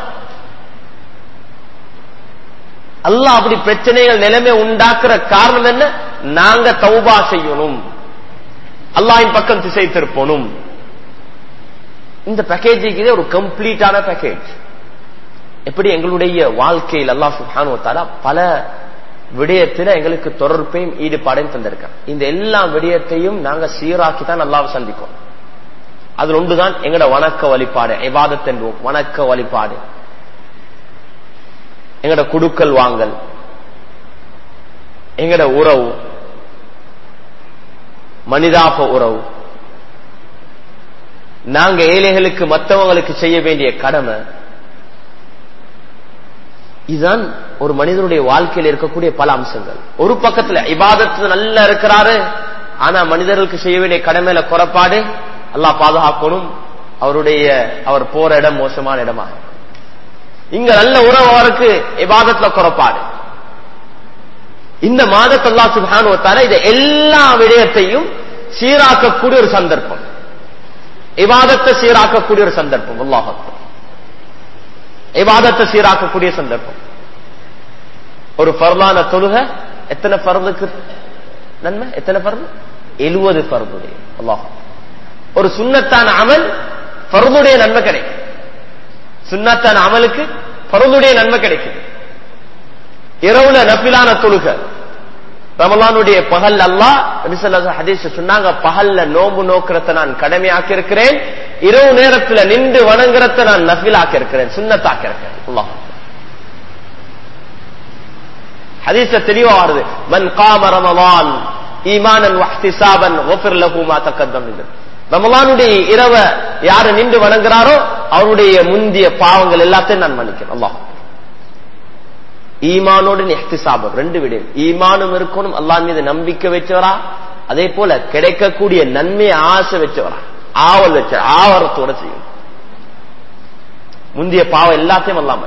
அல்லாஹ் அப்படி பிரச்சனைகள் நிலைமை உண்டாக்குற காரணம் என்ன நாங்க தௌபா செய்யணும் அல்லாஹின் பக்கம் திசை திருப்பணும் இந்த பேக்கேஜுக்கு ஒரு கம்ப்ளீட்டான பேக்கேஜ் எப்படி எங்களுடைய வாழ்க்கையில் அல்லாஹ் சுஹானுவத்தாலா பல விடயத்தில் எங்களுக்கு தொடர்பையும் ஈடுபாடையும் தந்திருக்க இந்த எல்லா விடயத்தையும் நாங்க சீராக்கி தான் அல்லாவை சந்திக்கும் அதுல ஒன்றுதான் எங்கட வணக்க வழிபாடு எவாதத் என்போம் வணக்க வழிபாடு எங்கட குடுக்கல் வாங்கல் எங்கட உறவு மனிதாப உறவு நாங்க ஏழைகளுக்கு மற்றவங்களுக்கு செய்ய வேண்டிய கடமை இதுதான் ஒரு மனிதனுடைய வாழ்க்கையில் இருக்கக்கூடிய பல அம்சங்கள் ஒரு பக்கத்துல இபாதத்து நல்லா இருக்கிறாரு ஆனா மனிதர்களுக்கு செய்ய வேண்டிய கடமையில குறைப்பாடு அல்லா பாதுகாக்கணும் அவருடைய அவர் போற இடம் மோசமான இடமா இங்க நல்ல உறவு அவருக்கு இபாதத்துல குறைப்பாடு இந்த மாதத்தல்லா சுபானுவத்தால இதை எல்லா விடயத்தையும் சீராக்கக்கூடிய ஒரு சந்தர்ப்பம் இவாதத்தை சீராக்கக்கூடிய ஒரு சந்தர்ப்பம் அல்லாஹத்து இவாதத்தை சீராக்கக்கூடிய சந்தர்ப்பம் ஒரு பரலான தொழுக எத்தனை பருதுக்கு நன்மை எத்தனை பருது எழுபது பருதுடைய அல்லாஹ் ஒரு சுண்ணத்தான அமல் பருதுடைய நன்மை கிடைக்கும் சுண்ணத்தான அமலுக்கு பருதுடைய நன்மை கிடைக்குது இரவுல நப்பிலான தொழுக ரமலானுடைய பகல் அல்லா ஹதீஸ் சொன்னாங்க பகல்ல நோம்பு நோக்கிறத நான் கடமையாக்கி இருக்கிறேன் இரவு நேரத்துல நின்று வணங்குறத நான் நபிலாக்கி இருக்கிறேன் சுண்ணத்தாக்கி இருக்கிறேன் அல்லாஹ் ஹதீஸ தெளிவா வருது மன் காம ரமலான் ஈமானன் வஹ்திசாபன் ஒஃபிர் லஹு மா தக்கத்தம் ரமலானுடைய இரவ யாரு நின்று வணங்குறாரோ அவருடைய முந்திய பாவங்கள் எல்லாத்தையும் நான் மன்னிக்கிறேன் அல்லாஹ் ஈமானோடு எஹ்திசாபம் ரெண்டு விடயம் ஈமானும் இருக்கணும் அல்லாஹ் மீது நம்பிக்கை வச்சவரா அதே போல கிடைக்கக்கூடிய நன்மையை ஆசை வச்சவரா ஆவல் வச்ச ஆவரத்தோட செய்யும் முந்திய பாவம் எல்லாத்தையும் அல்லாம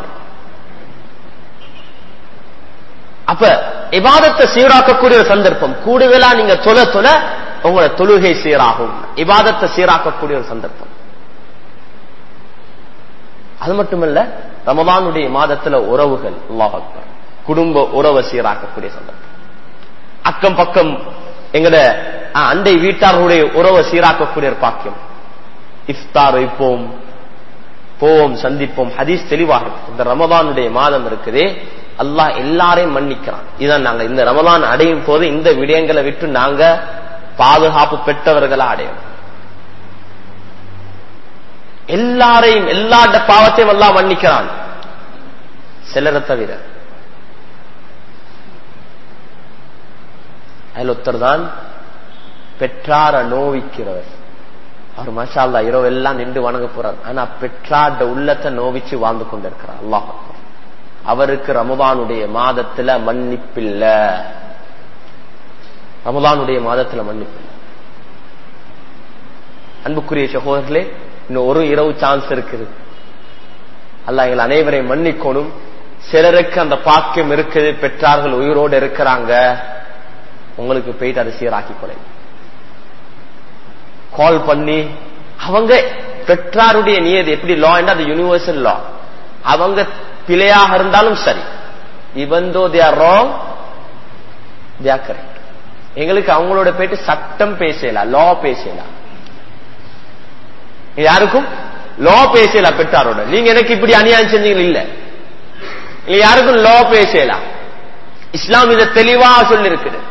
அப்ப இபாதத்தை சீராக்கக்கூடிய ஒரு சந்தர்ப்பம் கூடுதலா நீங்க தொலை தொலை உங்களோட தொழுகை சீராகும் இபாதத்தை சீராக்கக்கூடிய ஒரு சந்தர்ப்பம் அது மட்டுமல்ல ரமதானுடைய மாதத்துல உறவுகள் அல்லாஹ் அக்பர் குடும்ப உறவை சீராக்கக்கூடிய சந்தர்ப்பம் அக்கம் பக்கம் எங்கட அண்டை வீட்டார்களுடைய உறவை சீராக்கக்கூடிய ஒரு பாக்கியம் இஃப்தார் வைப்போம் போவோம் சந்திப்போம் ஹதீஸ் தெளிவாக இந்த ரமதானுடைய மாதம் இருக்குதே அல்லாஹ் எல்லாரையும் மன்னிக்கிறான் இதான் நாங்க இந்த ரமதான் அடையும் போது இந்த விடயங்களை விட்டு நாங்க பாதுகாப்பு பெற்றவர்களா அடையும் எல்லாரையும் எல்லா பாவத்தையும் எல்லாம் மன்னிக்கிறான் சிலரை தவிர அதில் ஒருத்தர் தான் பெற்றார நோவிக்கிறவர் அவர் மஷா அல்லா இரவு எல்லாம் நின்று வணங்க போறார் ஆனா பெற்றாட உள்ளத்தை நோவிச்சு வாழ்ந்து கொண்டிருக்கிறார் அல்லாஹ் அவருக்கு ரமதானுடைய மாதத்துல மன்னிப்பில்ல ரமதானுடைய மாதத்துல மன்னிப்பில்லை அன்புக்குரிய சகோதரர்களே இன்னும் ஒரு இரவு சான்ஸ் இருக்குது அல்ல எங்கள் அனைவரையும் மன்னிக்கணும் சிலருக்கு அந்த பாக்கியம் இருக்குது பெற்றார்கள் உயிரோடு இருக்கிறாங்க உங்களுக்கு போயிட்டு அதை சீராக்கி கொலை கால் பண்ணி அவங்க பெற்றாருடைய நியதி எப்படி லா அது யூனிவர்சல் லா அவங்க பிழையாக இருந்தாலும் சரி இவன் தோ they are wrong they are correct எங்களுக்கு அவங்களோட போயிட்டு சட்டம் பேசலாம் லா பேசலாம் யாருக்கும் லா பேசலாம் பெற்றாரோட நீங்க எனக்கு இப்படி அநியாயம் செஞ்சீங்க இல்ல யாருக்கும் லா பேசலாம் இஸ்லாம் இதை தெளிவா சொல்லிருக்குது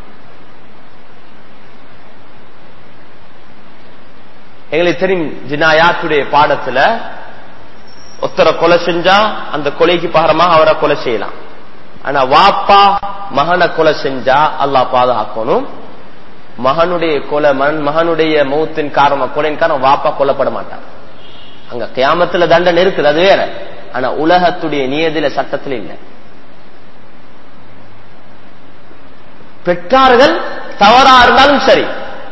எங்களுக்கு தெரியும் ஜினாயாத்துடைய பாடத்துல ஒத்தரை கொலை செஞ்சா அந்த கொலைக்கு பகரமாக அவரை கொலை செய்யலாம் ஆனா வாப்பா மகனை கொலை செஞ்சா அல்லா பாதுகாக்கணும் மகனுடைய கொலை மகன் மகனுடைய மௌத்தின் காரணமா கொலையின் காரணம் வாப்பா கொல்லப்பட மாட்டார் அங்க கியாமத்துல தண்டனை இருக்குது அது வேற ஆனா உலகத்துடைய நியதில சட்டத்தில் இல்லை பெற்றார்கள் தவறா இருந்தாலும் சரி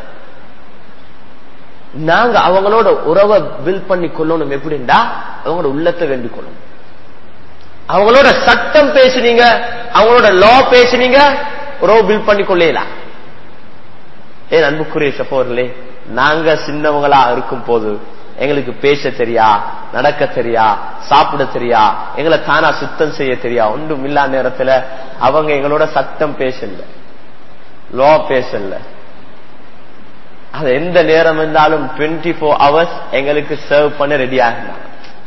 நாங்க அவங்களோட உறவை பில் பண்ணி கொள்ளணும் எப்படின்னா அவங்களோட உள்ளத்தை வேண்டிக் கொள்ளணும் அவங்களோட சட்டம் பேசுனீங்க அவங்களோட லா பேசுனீங்க உறவு பில் பண்ணி கொள்ளலாம் ஏன் அன்புக்குரிய சப்போர்களே நாங்க சின்னவங்களா இருக்கும் போது எங்களுக்கு பேச தெரியா நடக்க தெரியா சாப்பிட தெரியா எங்களை தானா சுத்தம் செய்ய தெரியா ஒன்றும் இல்லா நேரத்துல அவங்க எங்களோட சட்டம் பேசல லா பேசல அது எந்த நேரம் இருந்தாலும் டுவெண்ட்டி ஃபோர் ஹவர்ஸ் எங்களுக்கு சர்வ் பண்ண ரெடி ஆகினாங்க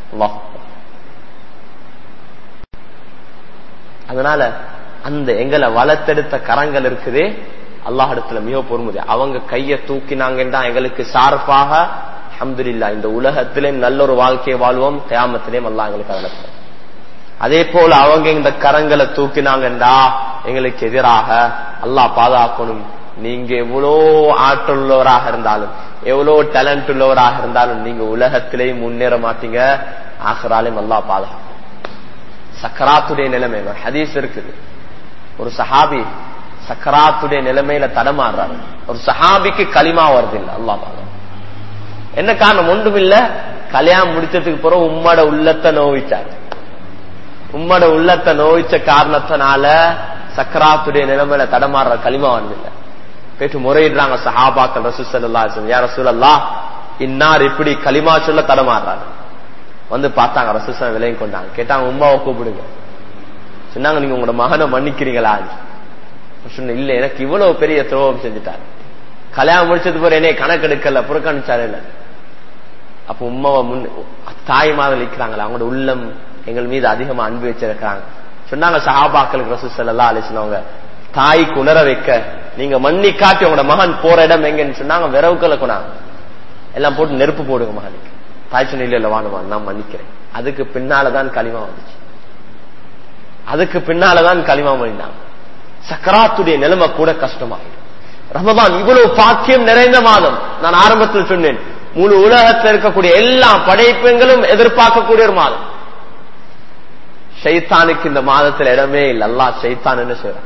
அதனால அந்த எங்களை வளர்த்தெடுத்த கரங்கள் இருக்குதே அல்லாஹிடத்துல மிக பொறுமதி அவங்க கைய தூக்கினாங்கன்னா எங்களுக்கு சார்பாக அஹமதுல்லா இந்த உலகத்திலே நல்ல ஒரு வாழ்க்கையை வாழ்வோம் கயாமத்திலேயும் அல்லா எங்களுக்கு அதில் அதே போல அவங்க இந்த கரங்களை தூக்கினாங்கண்டா எங்களுக்கு எதிராக அல்லாஹ் பாதுகாக்கணும் நீங்க எவ்வளோ ஆற்றல் உள்ளவராக இருந்தாலும் எவ்வளோ டேலண்ட் உள்ளவராக இருந்தாலும் நீங்க உலகத்திலேயும் முன்னேற மாட்டீங்க ஆகராலையும் அல்லாஹ் பாதுகாக்கும் சக்கராத்துடைய நிலைமை ஹதீஸ் இருக்குது ஒரு சஹாபி சக்கராத்துடைய நிலைமையில தடமாறுறாரு ஒரு சஹாபிக்கு களிமா வருது இல்ல அல்லா பாதம் என்ன காரணம் ஒன்றும் இல்ல கல்யாணம் முடிச்சதுக்கு பிறகு உம்மோட உள்ளத்தை நோவிச்சார் உம்மோட உள்ளத்தை நோவிச்ச காரணத்தினால சக்கராத்துடைய நிலைமையில தடமாறுற களிமா வருது இல்ல போயிட்டு முறையிடுறாங்க சஹாபாக்கள் ரசூசல்லா யார் ரசூலல்லா இன்னார் இப்படி களிமா சொல்ல தடமாறுறாரு வந்து பார்த்தாங்க ரசூசன் விலையும் கொண்டாங்க கேட்டாங்க உமாவை கூப்பிடுங்க சொன்னாங்க நீங்க உங்களோட மகனை மன்னிக்கிறீங்களா சொன்ன இல்ல எனக்கு இவ்வளவு பெரிய துரோகம் செஞ்சுட்டாரு கல்யாணம் முடிச்சது போற என்னை கணக்கெடுக்கல புறக்கணிச்சாரு இல்ல அப்ப உமாவை முன் தாய் மாதிரி நிற்கிறாங்களா அவங்களோட உள்ளம் எங்கள் மீது அதிகமா அன்பு வச்சிருக்கிறாங்க சொன்னாங்க சஹாபாக்களுக்கு ரசூசல்லா அலிஸ்னவங்க தாய்க்கு உணர வைக்க நீங்க மண்ணி காட்டி உங்களோட மகன் போற இடம் எங்கன்னு சொன்னாங்க விரவுக்களை கொண்டாங்க எல்லாம் போட்டு நெருப்பு போடுங்க மகனுக்கு தாய் சொன்ன இல்ல இல்ல வாணுமா நான் மன்னிக்கிறேன் அதுக்கு பின்னாலதான் களிமா வந்துச்சு அதுக்கு பின்னாலதான் களிமா மொழிந்தாங்க சக்கராத்துடைய நிலைமை கூட கஷ்டமாயிடும் ரமதான் இவ்வளவு பாக்கியம் நிறைந்த மாதம் நான் ஆரம்பத்தில் சொன்னேன் முழு உலகத்தில் இருக்கக்கூடிய எல்லா படைப்புகளும் எதிர்பார்க்கக்கூடிய ஒரு மாதம் ஷைத்தானுக்கு இந்த மாதத்தில் இடமே இல்லை அல்லா ஷைத்தான் என்ன செய்யறான்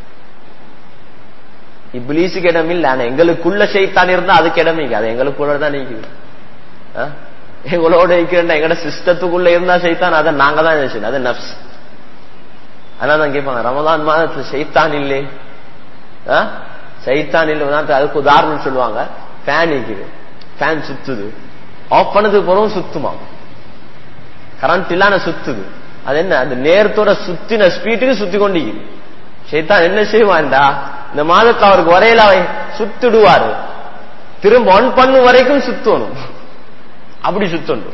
இப்லீஸுக்கு இடம் இல்லை ஆனா எங்களுக்குள்ள ஷைத்தான் இருந்தா அதுக்கு இடமே இல்லை அது எங்களுக்குள்ள தான் நீக்குது எங்களோட இருக்கிற எங்கட சிஸ்டத்துக்குள்ள இருந்தா ஷைத்தான் அதை நாங்க தான் செய்யணும் அது நப்ஸ் அதனால தான் கேட்பாங்க ரமதான் மாதத்துல சைத்தான் இல்லே சைத்தான் இல்லை அதுக்கு உதாரணம் சொல்லுவாங்க ஃபேன் இருக்குது ஃபேன் சுத்துது ஆஃப் பண்ணதுக்கு பிறகு சுத்துமா கரண்ட் இல்லாம சுத்துது அது என்ன அந்த நேரத்தோட சுத்தின ஸ்பீட்டுக்கு சுத்தி கொண்டிருக்குது சைத்தான் என்ன செய்வான்டா இந்த மாதத்துல அவருக்கு வரையில அவை சுத்திடுவாரு திரும்ப ஒன் பண்ணு வரைக்கும் சுத்தணும் அப்படி சுத்தணும்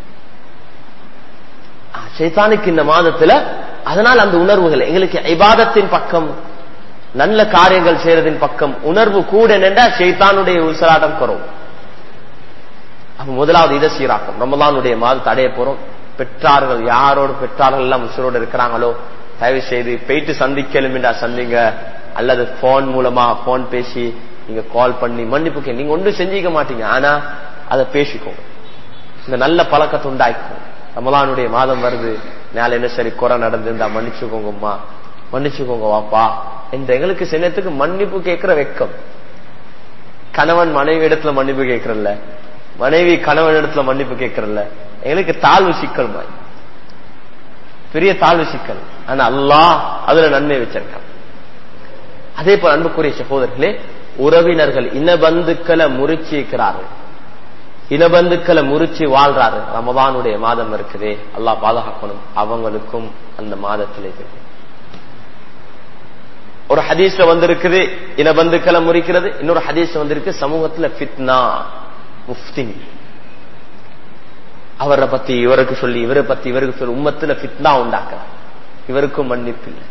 சைத்தானுக்கு இந்த மாதத்துல அதனால் அந்த உணர்வுகள் எங்களுக்கு இபாதத்தின் பக்கம் நல்ல காரியங்கள் செய்யறதின் பக்கம் உணர்வு கூட நின்றா சைத்தானுடைய உசலாட்டம் குறவும் அப்ப முதலாவது இதை சீராக்கும் ரமலானுடைய மாதத்தை அடைய போறோம் பெற்றார்கள் யாரோடு பெற்றார்கள் எல்லாம் உசுரோடு இருக்கிறாங்களோ தயவு செய்து போயிட்டு சந்திக்கலும் என்றா சந்திங்க அல்லது போன் மூலமா போன் பேசி நீங்க கால் பண்ணி மன்னிப்பு நீங்க ஒன்றும் செஞ்சிக்க மாட்டீங்க ஆனா அதை பேசிக்கோங்க இந்த நல்ல பழக்கத்தை உண்டாக்கும் ரமலானுடைய மாதம் வருது நாள் என்ன சரி குறை நடந்திருந்தா மன்னிச்சுக்கோங்கம்மா மன்னிச்சுக்கோங்க வாப்பா என்ற எங்களுக்கு சின்னத்துக்கு மன்னிப்பு கேட்கிற வெக்கம் கணவன் மனைவி இடத்துல மன்னிப்பு கேட்கறல்ல மனைவி கணவன் இடத்துல மன்னிப்பு கேட்கறல்ல எங்களுக்கு தாழ்வு சிக்கல் மாதிரி பெரிய தாழ்வு சிக்கல் ஆனா அல்லாஹ் அதுல நன்மை வச்சிருக்கான் அதே போல அன்புக்குரிய சகோதரர்களே உறவினர்கள் இனபந்துக்களை முறிச்சிக்கிறார்கள் இனபந்துக்களை முறிச்சு வாழ்றாரு ரமதானுடைய மாதம் இருக்குதே அல்லா பாதுகாக்கணும் அவங்களுக்கும் அந்த மாதத்தில் இருக்கு ஒரு ஹதீஸ்ல வந்திருக்குது இனபந்துக்களை முறிக்கிறது இன்னொரு ஹதீஸ்ல வந்திருக்கு சமூகத்துல ஃபித்னா முஃப்தின் அவரை பத்தி இவருக்கு சொல்லி இவரை பத்தி இவருக்கு சொல்லி உம்மத்துல ஃபித்னா உண்டாக்க இவருக்கும் மன்னிப்பு இல்லை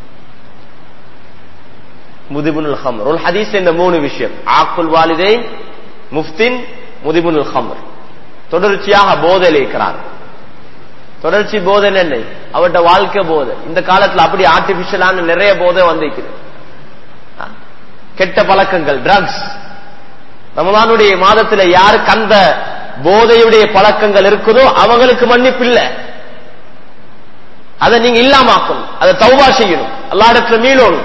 முதிபுனுல் ஹமர் ஒரு ஹதீஸ் இந்த மூணு விஷயம் ஆக்குல் வாலிதை முஃப்தின் முதிபுனுல் ஹமர் தொடர்ச்சியாக போதையில் இருக்கிறார் தொடர்ச்சி போதை என்ன அவர்கிட்ட வாழ்க்கை போதை இந்த காலத்துல அப்படி ஆர்டிபிஷியலான நிறைய போதை வந்திருக்குது கெட்ட பழக்கங்கள் ட்ரக்ஸ் ரமலானுடைய மாதத்துல யாருக்கு அந்த போதையுடைய பழக்கங்கள் இருக்குதோ அவங்களுக்கு மன்னிப்பு இல்லை அதை நீங்க இல்லாமாக்கணும் அதை தௌபா செய்யணும் எல்லா இடத்துல மீளணும்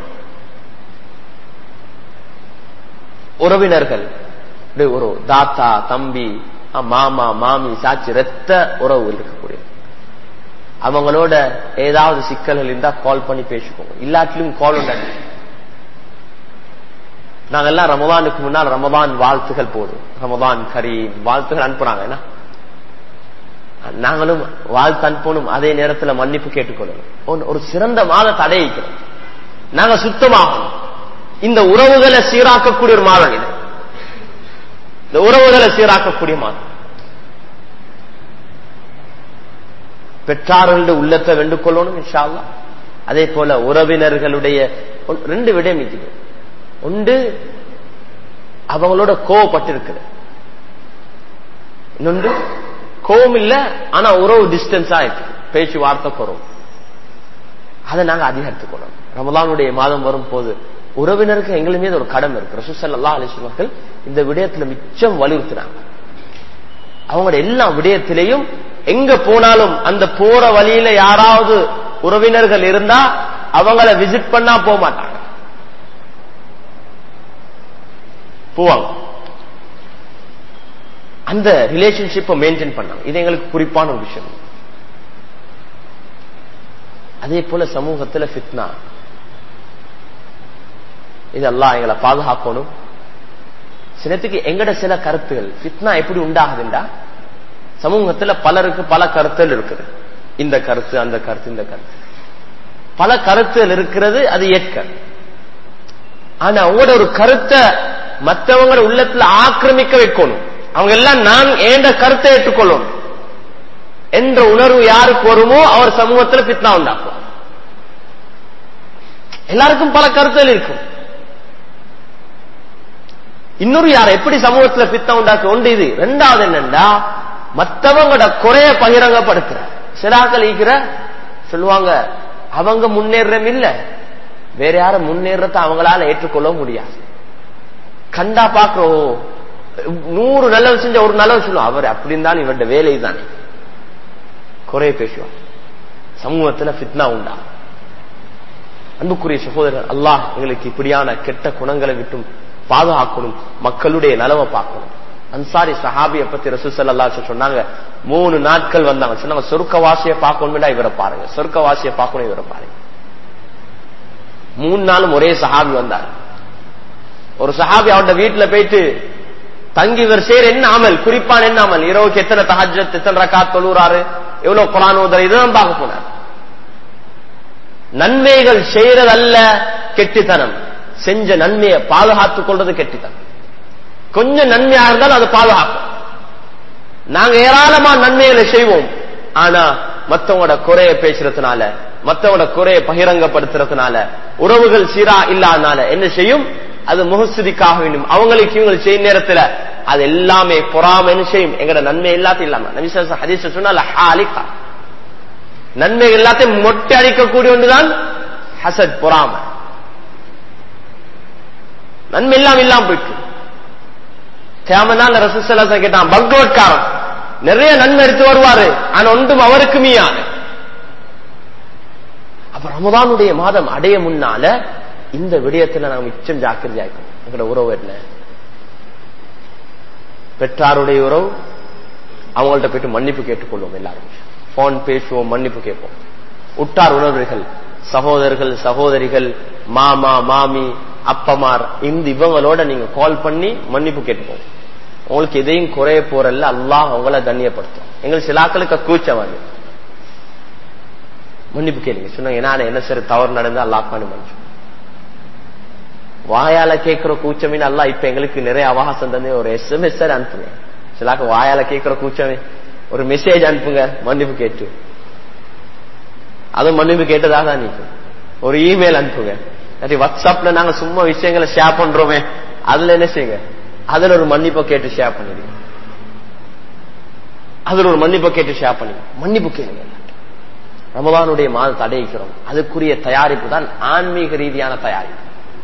உறவினர்கள் ஒரு தாத்தா தம்பி மாமா மாமி சாட்சி ரத்த உறவு இருக்கக்கூடிய அவங்களோட ஏதாவது சிக்கல்கள் இருந்தா கால் பண்ணி பேசிக்கோங்க இல்லாட்டிலும் கால் உண்டாங்க நாங்கெல்லாம் ரமதானுக்கு முன்னால் ரமதான் வாழ்த்துகள் போதும் ரமதான் கரீம் வாழ்த்துகள் அனுப்புறாங்க என்ன நாங்களும் வாழ்த்து அனுப்பணும் அதே நேரத்தில் மன்னிப்பு கேட்டுக்கொள்ளணும் ஒரு சிறந்த மாதத்தை அடையிக்கிறோம் நாங்க சுத்தமாகணும் இந்த உறவுகளை சீராக்கக்கூடிய ஒரு மாதம் இது இந்த உறவுகளை சீராக்கக்கூடிய மாதம் பெற்றார்களுடைய உள்ளத்தை வெண்டு கொள்ளணும் இன்ஷால்லா அதே போல உறவினர்களுடைய ரெண்டு விடயம் இருக்குது ஒன்று அவங்களோட கோவப்பட்டிருக்குது இன்னொன்று கோவம் இல்ல ஆனா உறவு டிஸ்டன்ஸா இருக்கு பேச்சுவார்த்தை குறவு அதை நாங்க அதிகரித்துக்கணும் ரமலானுடைய மாதம் வரும் போது உறவினருக்கு எங்கள் மீது ஒரு கடமை இருக்கு ரசூசல்லா அலிஸ்வர்கள் இந்த விடயத்துல மிச்சம் வலியுறுத்தினாங்க அவங்களோட எல்லா விடயத்திலையும் எங்க போனாலும் அந்த போற வழியில யாராவது உறவினர்கள் இருந்தா அவங்கள விசிட் பண்ணா போக மாட்டாங்க போவாங்க அந்த ரிலேஷன்ஷிப்பை மெயின்டைன் பண்ணாங்க இது எங்களுக்கு குறிப்பான ஒரு விஷயம் அதே போல சமூகத்துல ஃபித்னா இதெல்லாம் எங்களை பாதுகாக்கணும் சிலத்துக்கு எங்கட சில கருத்துகள் ஃபித்னா எப்படி உண்டாகுதுண்டா சமூகத்துல பலருக்கு பல கருத்துகள் இருக்குது இந்த கருத்து அந்த கருத்து இந்த கருத்து பல கருத்துகள் இருக்கிறது அது ஏற்க ஆனா உங்களோட ஒரு கருத்தை மற்றவங்கள உள்ளத்துல ஆக்கிரமிக்க வைக்கணும் அவங்க எல்லாம் நான் ஏண்ட கருத்தை ஏற்றுக்கொள்ளணும் என்ற உணர்வு யாருக்கு வருமோ அவர் சமூகத்துல பித்னா உண்டாக்கும் எல்லாருக்கும் பல கருத்துகள் இருக்கும் இன்னொரு யார் எப்படி சமூகத்துல பித்த உண்டாக்க ஒன்று இது ரெண்டாவது என்னண்டா மற்றவங்களோட குறைய பகிரங்கப்படுத்துற சிலாக்கள் ஈக்கிற சொல்லுவாங்க அவங்க முன்னேறம் இல்ல வேற யாரும் முன்னேறத அவங்களால ஏற்றுக்கொள்ள முடியாது கண்டா பாக்குறோம் நூறு நல்லது செஞ்ச ஒரு நல்லது சொல்லுவோம் அவர் அப்படி இருந்தாலும் இவருடைய வேலை தானே குறைய பேசுவான் சமூகத்துல ஃபித்னா உண்டா அன்புக்குரிய சகோதரர் அல்லாஹ் எங்களுக்கு இப்படியான கெட்ட குணங்களை விட்டும் பாதுகாக்கணும் மக்களுடைய நலவை பார்க்கணும் அன்சாரி சஹாபிய பத்தி ரசூசல்லா சொன்னாங்க மூணு நாட்கள் வந்தாங்க சொன்னாங்க சொர்க்கவாசியை பார்க்கணும்டா இவரை பாருங்க சொர்க்கவாசியை பார்க்கணும் இவரை பாருங்க மூணு நாளும் ஒரே சஹாபி வந்தார் ஒரு சஹாபி அவட வீட்டுல போயிட்டு தங்கி இவர் சேர் என்ன அமல் குறிப்பான என்ன அமல் இரவுக்கு எத்தனை தஹஜத் எத்தனை ரக்கா தொழுறாரு எவ்வளவு குரான் ஓதுறாரு இதெல்லாம் பார்க்க போனார் நன்மைகள் செய்யறதல்ல கெட்டித்தனம் செஞ்ச நன்மையை பாதுகாத்துக் கொள்றது கெட்டித்தனம் கொஞ்சம் நன்மையா இருந்தாலும் அது பாதுகாக்கும் நாங்க ஏராளமா நன்மைகளை செய்வோம் ஆனா மத்தவங்களோட குறைய பேசுறதுனால மத்தவங்களோட குறைய பகிரங்கப்படுத்துறதுனால உறவுகள் சீரா இல்லாதனால என்ன செய்யும் அது முகஸ்துதிக்காக வேண்டும் அவங்களுக்கு இவங்க செய்யும் நேரத்துல அது எல்லாமே பொறாமன்னு செய்யும் எங்கட நன்மை எல்லாத்தையும் இல்லாம நபிசா ஹதீஸ் சொன்னா ஹாலிகா நன்மை எல்லாத்தையும் மொட்டை அடிக்கக்கூடிய ஒன்றுதான் ஹசத் பொறாம நன்மை எல்லாம் இல்லாம போயிட்டு கேமதான் ரசூசல்லாசன் கேட்டான் பக்வட்காரன் நிறைய நன்மை எடுத்து வருவாரு ஆனா ஒன்றும் அவருக்கு மீயாது அப்ப ரமதானுடைய மாதம் அடைய முன்னால இந்த விடயத்துல நாங்க மிச்சம் ஜாக்கிரதையா இருக்கணும் எங்களோட உறவு என்ன பெற்றாருடைய உறவு அவங்கள்ட்ட போயிட்டு மன்னிப்பு கேட்டுக்கொள்வோம் எல்லாரும் போன் பேசுவோம் மன்னிப்பு கேட்போம் உட்டார் உணர்வுகள் சகோதரர்கள் சகோதரிகள் மாமா மாமி அப்பமார் இந்த இவங்களோட நீங்க கால் பண்ணி மன்னிப்பு கேட்டுப்போம் உங்களுக்கு எதையும் குறைய போறல்ல அல்லாஹ் அவங்கள கண்ணியப்படுத்தும் எங்களுக்கு சிலாக்களுக்கு கூச்சம் வந்து மன்னிப்பு கேளுங்க சொன்னாங்க என்ன என்ன சரி தவறு நடந்து அல்லாஹ் மன்னிச்சு வாயால கேட்கிற கூச்சமே அல்லா இப்ப எங்களுக்கு நிறைய அவகாசம் தந்து ஒரு எஸ்எம்எஸ் அனுப்புங்க சிலாக்கு வாயால கேட்கிற கூச்சமே ஒரு மெசேஜ் அனுப்புங்க மன்னிப்பு கேட்டு அதுவும் மன்னிப்பு கேட்டதாக தான் நீக்கும் ஒரு இமெயில் அனுப்புங்க வாட்ஸ்அப்ல நாங்க சும்மா விஷயங்களை ஷேர் பண்றோமே அதுல என்ன செய்யுங்க அதுல ஒரு மன்னிப்பை கேட்டு ஷேர் பண்ணிடுங்க அதுல ஒரு மன்னிப்பை கேட்டு ஷேர் பண்ணி மன்னிப்பு கேளுங்க ரமதானுடைய மாதத்தை அடையிக்கிறோம் அதுக்குரிய தயாரிப்பு தான் ஆன்மீக ரீதியான தயாரிப்பு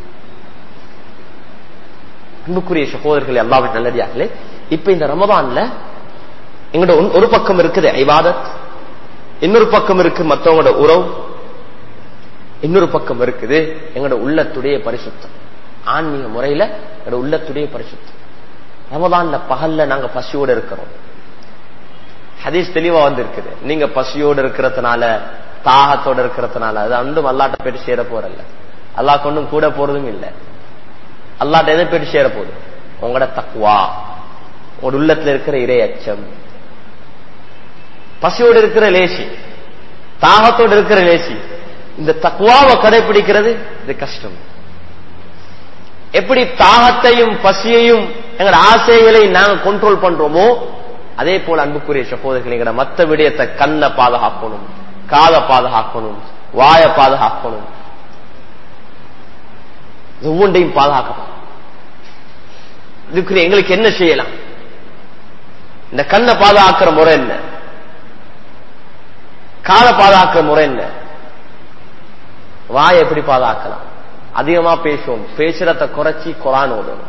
அன்புக்குரிய சகோதரர்கள் எல்லாரும் நல்லடியார்களே இப்ப இந்த ரமதான்ல எங்களோட ஒரு பக்கம் இருக்குது ஐபாதத் இன்னொரு பக்கம் இருக்கு மத்தவங்களோட உறவு இன்னொரு பக்கம் இருக்குது எங்களோட உள்ளத்துடைய பரிசுத்தம் ஆன்மீக முறையில எங்களோட உள்ளத்துடைய பரிசுத்தம் ரமதான்ல பகல்ல நாங்க பசியோட இருக்கிறோம் ஹதீஸ் தெளிவா வந்திருக்குது நீங்க பசியோடு இருக்கிறதுனால தாகத்தோட இருக்கிறதுனால அது அண்டும் அல்லாட்ட போயிட்டு சேர போறல்ல அல்லாஹ் கொண்டும் கூட போறதும் இல்லை அல்லாட்ட எதை போயிட்டு சேர போகுது உங்களோட தக்குவா உங்களோட உள்ளத்துல இருக்கிற இறை அச்சம் பசியோடு இருக்கிற லேசி தாகத்தோடு இருக்கிற லேசி இந்த தக்குவாவை கடைபிடிக்கிறது இது கஷ்டம் எப்படி தாகத்தையும் பசியையும் எங்களோட ஆசைகளை நாங்க கண்ட்ரோல் பண்றோமோ அதே போல அன்புக்குரிய சகோதரர்கள் எங்கட மத்த விடயத்தை கண்ணை பாதுகாக்கணும் காதை பாதுகாக்கணும் வாயை பாதுகாக்கணும் ஒவ்வொன்றையும் பாதுகாக்கணும் இதுக்கு எங்களுக்கு என்ன செய்யலாம் இந்த கண்ணை பாதுகாக்கிற முறை என்ன காதை பாதுகாக்கிற முறை என்ன வாயை எப்படி பாதுகாக்கலாம் அதிகமா பேசுவோம் பேசுறத குறைச்சி குரான் ஓதணும்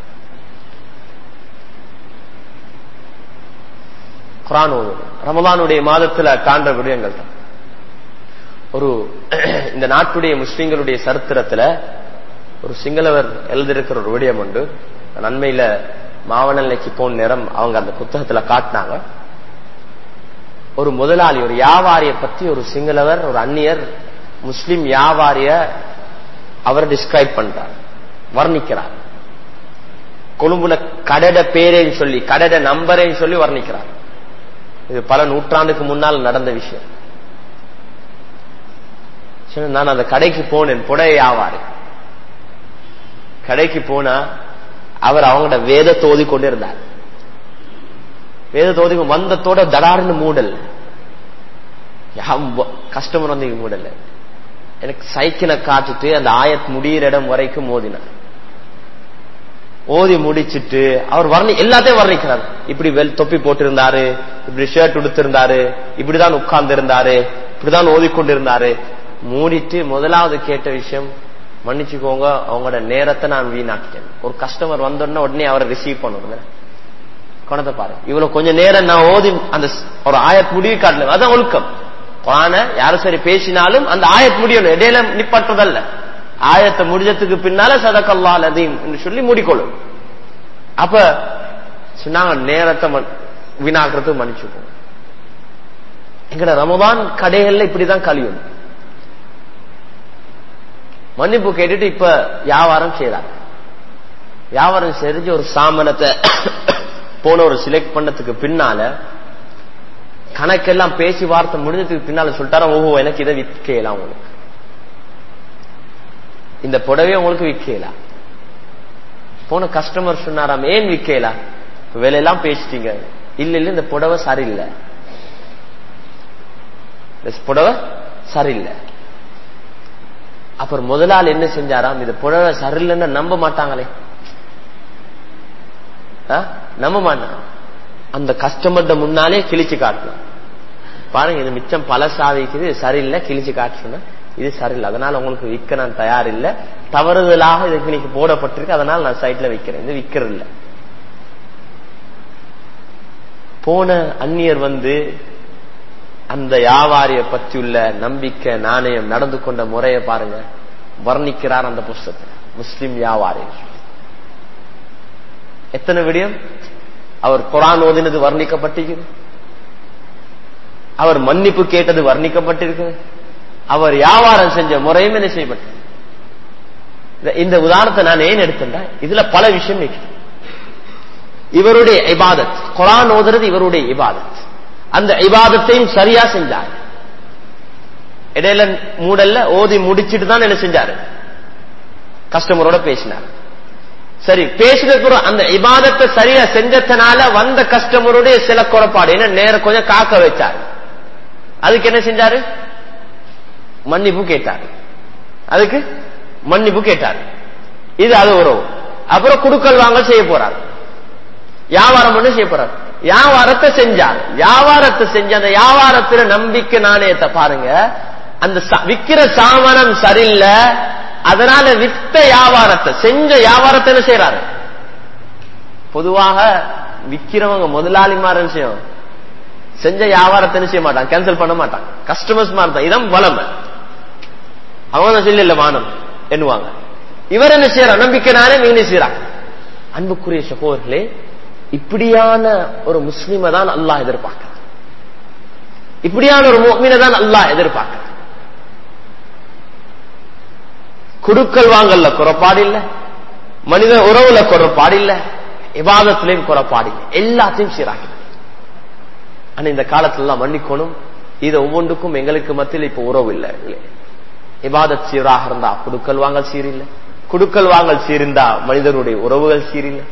குரான் ஓதணும் ரமதானுடைய மாதத்துல காண்ற விடயங்கள் தான் ஒரு இந்த நாட்டுடைய முஸ்லிம்களுடைய சரித்திரத்துல ஒரு சிங்களவர் எழுதியிருக்கிற ஒரு விடயம் உண்டு நன்மையில மாவனல்லைக்கு போன நேரம் அவங்க அந்த புத்தகத்துல காட்டினாங்க ஒரு முதலாளி ஒரு வியாபாரிய பத்தி ஒரு சிங்களவர் ஒரு அந்நியர் முஸ்லிம் வியாபாரிய அவர் டிஸ்கிரைப் பண்றார் வர்ணிக்கிறார் கொழும்புல கடட பேரேன்னு சொல்லி கடட நம்பரேன்னு சொல்லி வர்ணிக்கிறார் இது பல நூற்றாண்டுக்கு முன்னால் நடந்த விஷயம் சரி, நான் அந்த கடைக்கு போனேன் புடைய வியாபாரி கடைக்கு போனா அவர் அவங்களோட வேத தோதி கொண்டு இருந்தார் வேத தோதி வந்தத்தோட தடாருன்னு மூடல் கஸ்டமர் வந்து மூடல எனக்கு சைக்கிளை காட்டுட்டு அந்த ஆயத் முடியிற இடம் வரைக்கும் மோதினார் ஓதி முடிச்சிட்டு அவர் வர்ணி எல்லாத்தையும் வர்ணிக்கிறார் இப்படி வெல் தொப்பி போட்டிருந்தாரு இப்படி ஷர்ட் உடுத்திருந்தாரு இப்படிதான் உட்கார்ந்து இருந்தாரு இப்படிதான் ஓதிக்கொண்டிருந்தாரு மூடிட்டு முதலாவது கேட்ட விஷயம் மன்னிச்சுக்கோங்க அவங்களோட நேரத்தை நான் வீணாக்கிட்டேன் ஒரு கஸ்டமர் வந்தோடனே உடனே அவரை ரிசீவ் பண்ணுங்க குணத்தை பாரு இவ்வளவு கொஞ்ச நேரம் நான் ஓதி அந்த ஒரு ஆயத் முடிவு காட்டல அதான் ஒழுக்கம் குரான யாரும் சரி பேசினாலும் அந்த ஆயத் முடியணும் இடையில நிப்பற்றதல்ல ஆயத்தை முடிஞ்சதுக்கு பின்னால சதக்கல்லா அதையும் என்று சொல்லி மூடிக்கொள்ளும் அப்ப சொன்னாங்க நேரத்தை வீணாக்குறதுக்கு மன்னிச்சுப்போம் எங்கட ரமதான் கடைகள்ல இப்படிதான் கழியும் மன்னிப்பு கேட்டுட்டு இப்ப வியாபாரம் செய்யறாங்க வியாபாரம் செஞ்சு ஒரு சாமனத்தை போன ஒரு செலக்ட் பண்ணதுக்கு பின்னால கணக்கெல்லாம் பேசி வார்த்தை முடிஞ்சதுக்கு பின்னால சொல்லிட்டாரா ஓஹோ எனக்கு இதை விற்கலாம் உங்களுக்கு இந்த புடவையை உங்களுக்கு விற்கலாம் போன கஸ்டமர் சொன்னாராம் ஏன் விற்கலாம் வேலையெல்லாம் பேசிட்டீங்க இல்ல இல்ல இந்த புடவை சரியில்லை இந்த புடவை சரியில்லை அப்புறம் முதலாளி என்ன செஞ்சாராம் இது புடவை சரியில்லைன்னு நம்ப மாட்டாங்களே நம்ப மாட்டாங்க அந்த கஸ்டமர்ட முன்னாலே கிழிச்சு காட்டணும் பாருங்க இது மிச்சம் பல சாதிக்குது சரியில்லை கிழிச்சு காட்டுனா இது சரியில்லை அதனால உங்களுக்கு விற்க நான் தயார் இல்லை தவறுதலாக இதுக்கு இன்னைக்கு போடப்பட்டிருக்கு அதனால நான் சைட்ல விற்கிறேன் இது விற்கிறது இல்லை போன அந்நியர் வந்து அந்த வியாபாரிய பற்றியுள்ள நம்பிக்கை நாணயம் நடந்து கொண்ட முறையை பாருங்க வர்ணிக்கிறார் அந்த புஸ்தகத்தை முஸ்லிம் வியாபாரி எத்தனை விடியம் அவர் குரான் ஓதினது வர்ணிக்கப்பட்டிருக்கிறது அவர் மன்னிப்பு கேட்டது வர்ணிக்கப்பட்டிருக்கிறது அவர் வியாபாரம் செஞ்ச முறையும் என்ன செய்யப்பட்டது இந்த உதாரணத்தை நான் ஏன் எடுத்தேன் இதுல பல விஷயம் இருக்குது இவருடைய இபாதத் குரான் ஓதுறது இவருடைய இபாதத் அந்த இபாதத்தையும் சரியா செஞ்சார் இடையில மூடல்ல ஓதி முடிச்சிட்டு தான் என்ன செஞ்சாரு கஸ்டமரோட பேசினார் சரி பேசினதுக்கு அந்த இபாதத்தை சரியா செஞ்சதுனால வந்த கஸ்டமருடைய சில குறைபாடு என்ன நேரம் கொஞ்சம் காக்க வச்சார் அதுக்கு என்ன செஞ்சாரு மன்னிப்பு கேட்டார் அதுக்கு மன்னிப்பு கேட்டார் இது அது உறவு அப்புறம் குடுக்கல் வாங்க செய்ய போறார் வியாபாரம் பண்ண செய்ய போறார் வியாபாரத்தை செஞ்சார் வியாபாரத்தை செஞ்ச அந்த வியாபாரத்துல நம்பிக்கை நாணயத்தை பாருங்க அந்த விக்கிற சாமனம் சரியில்லை அதனால வித்த வியாபாரத்தை செஞ்ச வியாபாரத்தை என்ன செய்யறாரு பொதுவாக விக்கிறவங்க முதலாளிமார் செய்யும் செஞ்ச வியாபாரத்தை என்ன செய்ய மாட்டாங்க கேன்சல் பண்ண மாட்டாங்க கஸ்டமர்ஸ் மாதிரி தான் இதான் வளமை அவங்க சொல்லி இல்ல வானம் என்னுவாங்க இவர் என்ன செய்யற நம்பிக்கை நானே நீங்க செய்யறாங்க அன்புக்குரிய சகோதரர்களே இப்படியான ஒரு முஸ்லீமை தான் அல்லாஹ் எதிர்பார்க்கிறார் இப்படியான ஒரு முக்மீனை தான் அல்லாஹ் எதிர்பார்க்க குடுக்கல் வாங்கல்ல குறைபாடு இல்ல மனித உறவுல குறைபாடு இல்ல விவாதத்திலையும் குறைபாடு இல்லை எல்லாத்தையும் சீராக ஆனா இந்த காலத்துல எல்லாம் மன்னிக்கணும் இது ஒவ்வொன்றுக்கும் எங்களுக்கு மத்தியில் இப்ப உறவு இல்லை இபாதத் சீராக இருந்தா குடுக்கல் வாங்கல் சீரில்லை குடுக்கல் வாங்கல் சீரிந்தா மனிதனுடைய உறவுகள் சீரில்லை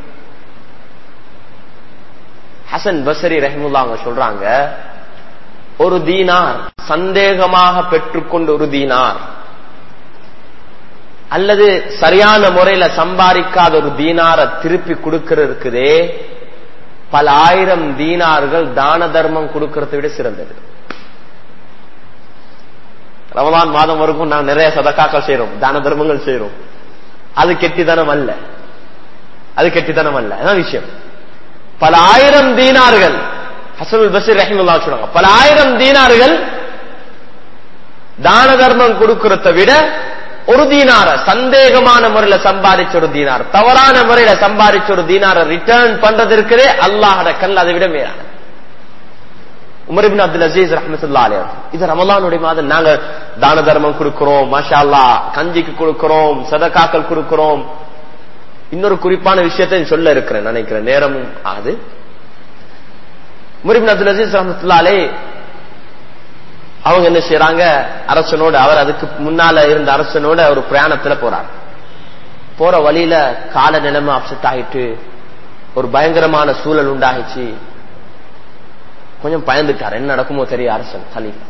ஹசன் பசரி ரஹிமுல்லா அவங்க சொல்றாங்க ஒரு தீனார் சந்தேகமாக பெற்றுக்கொண்ட ஒரு தீனார் அல்லது சரியான முறையில சம்பாதிக்காத ஒரு தீனார திருப்பி கொடுக்கிறது இருக்குதே பல ஆயிரம் தீனார்கள் தான தர்மம் கொடுக்கறதை விட சிறந்தது ரமதான் மாதம் வரைக்கும் நான் நிறைய சதக்காக்கள் செய்யறோம் தான தர்மங்கள் செய்யறோம் அது கெட்டித்தனம் அல்ல அது கெட்டித்தனம் அல்ல அதான் விஷயம் பல ஆயிரம் தீனார்கள் ஹசனுல் பசீர் ரஹிமுல்லா சொல்றாங்க பல ஆயிரம் தீனார்கள் தான தர்மம் கொடுக்கறத விட ஒரு தீனார சந்தேகமான முறையில சம்பாதிச்ச ஒரு தீனார் தவறான முறையில சம்பாதிச்ச ஒரு தீனார ரிட்டர்ன் பண்றது இருக்கிறே அல்லாஹட கல் அதை விட மேலான உமரிபின் அப்துல் அசீஸ் ரஹமத்துல்லா அலே இது ரமலானுடைய மாதம் நாங்க தான தர்மம் கொடுக்கிறோம் மாஷா அல்லா கஞ்சிக்கு கொடுக்கிறோம் சதக்காக்கள் கொடுக்கிறோம் இன்னொரு குறிப்பான விஷயத்தை சொல்ல இருக்கிறேன் நினைக்கிறேன் நேரமும் ஆகுது உமரிபின் அப்துல் அசீஸ் ரஹமத்துல்லாலே அவங்க என்ன செய்யறாங்க அரசனோடு அவர் அதுக்கு முன்னால இருந்த அரசனோட ஒரு பிரயாணத்துல போறார் போற வழியில கால நிலைமை அப்செட் ஆகிட்டு ஒரு பயங்கரமான சூழல் உண்டாகிச்சு கொஞ்சம் பயந்துட்டார் என்ன நடக்குமோ தெரிய அரசன் கலீஃபா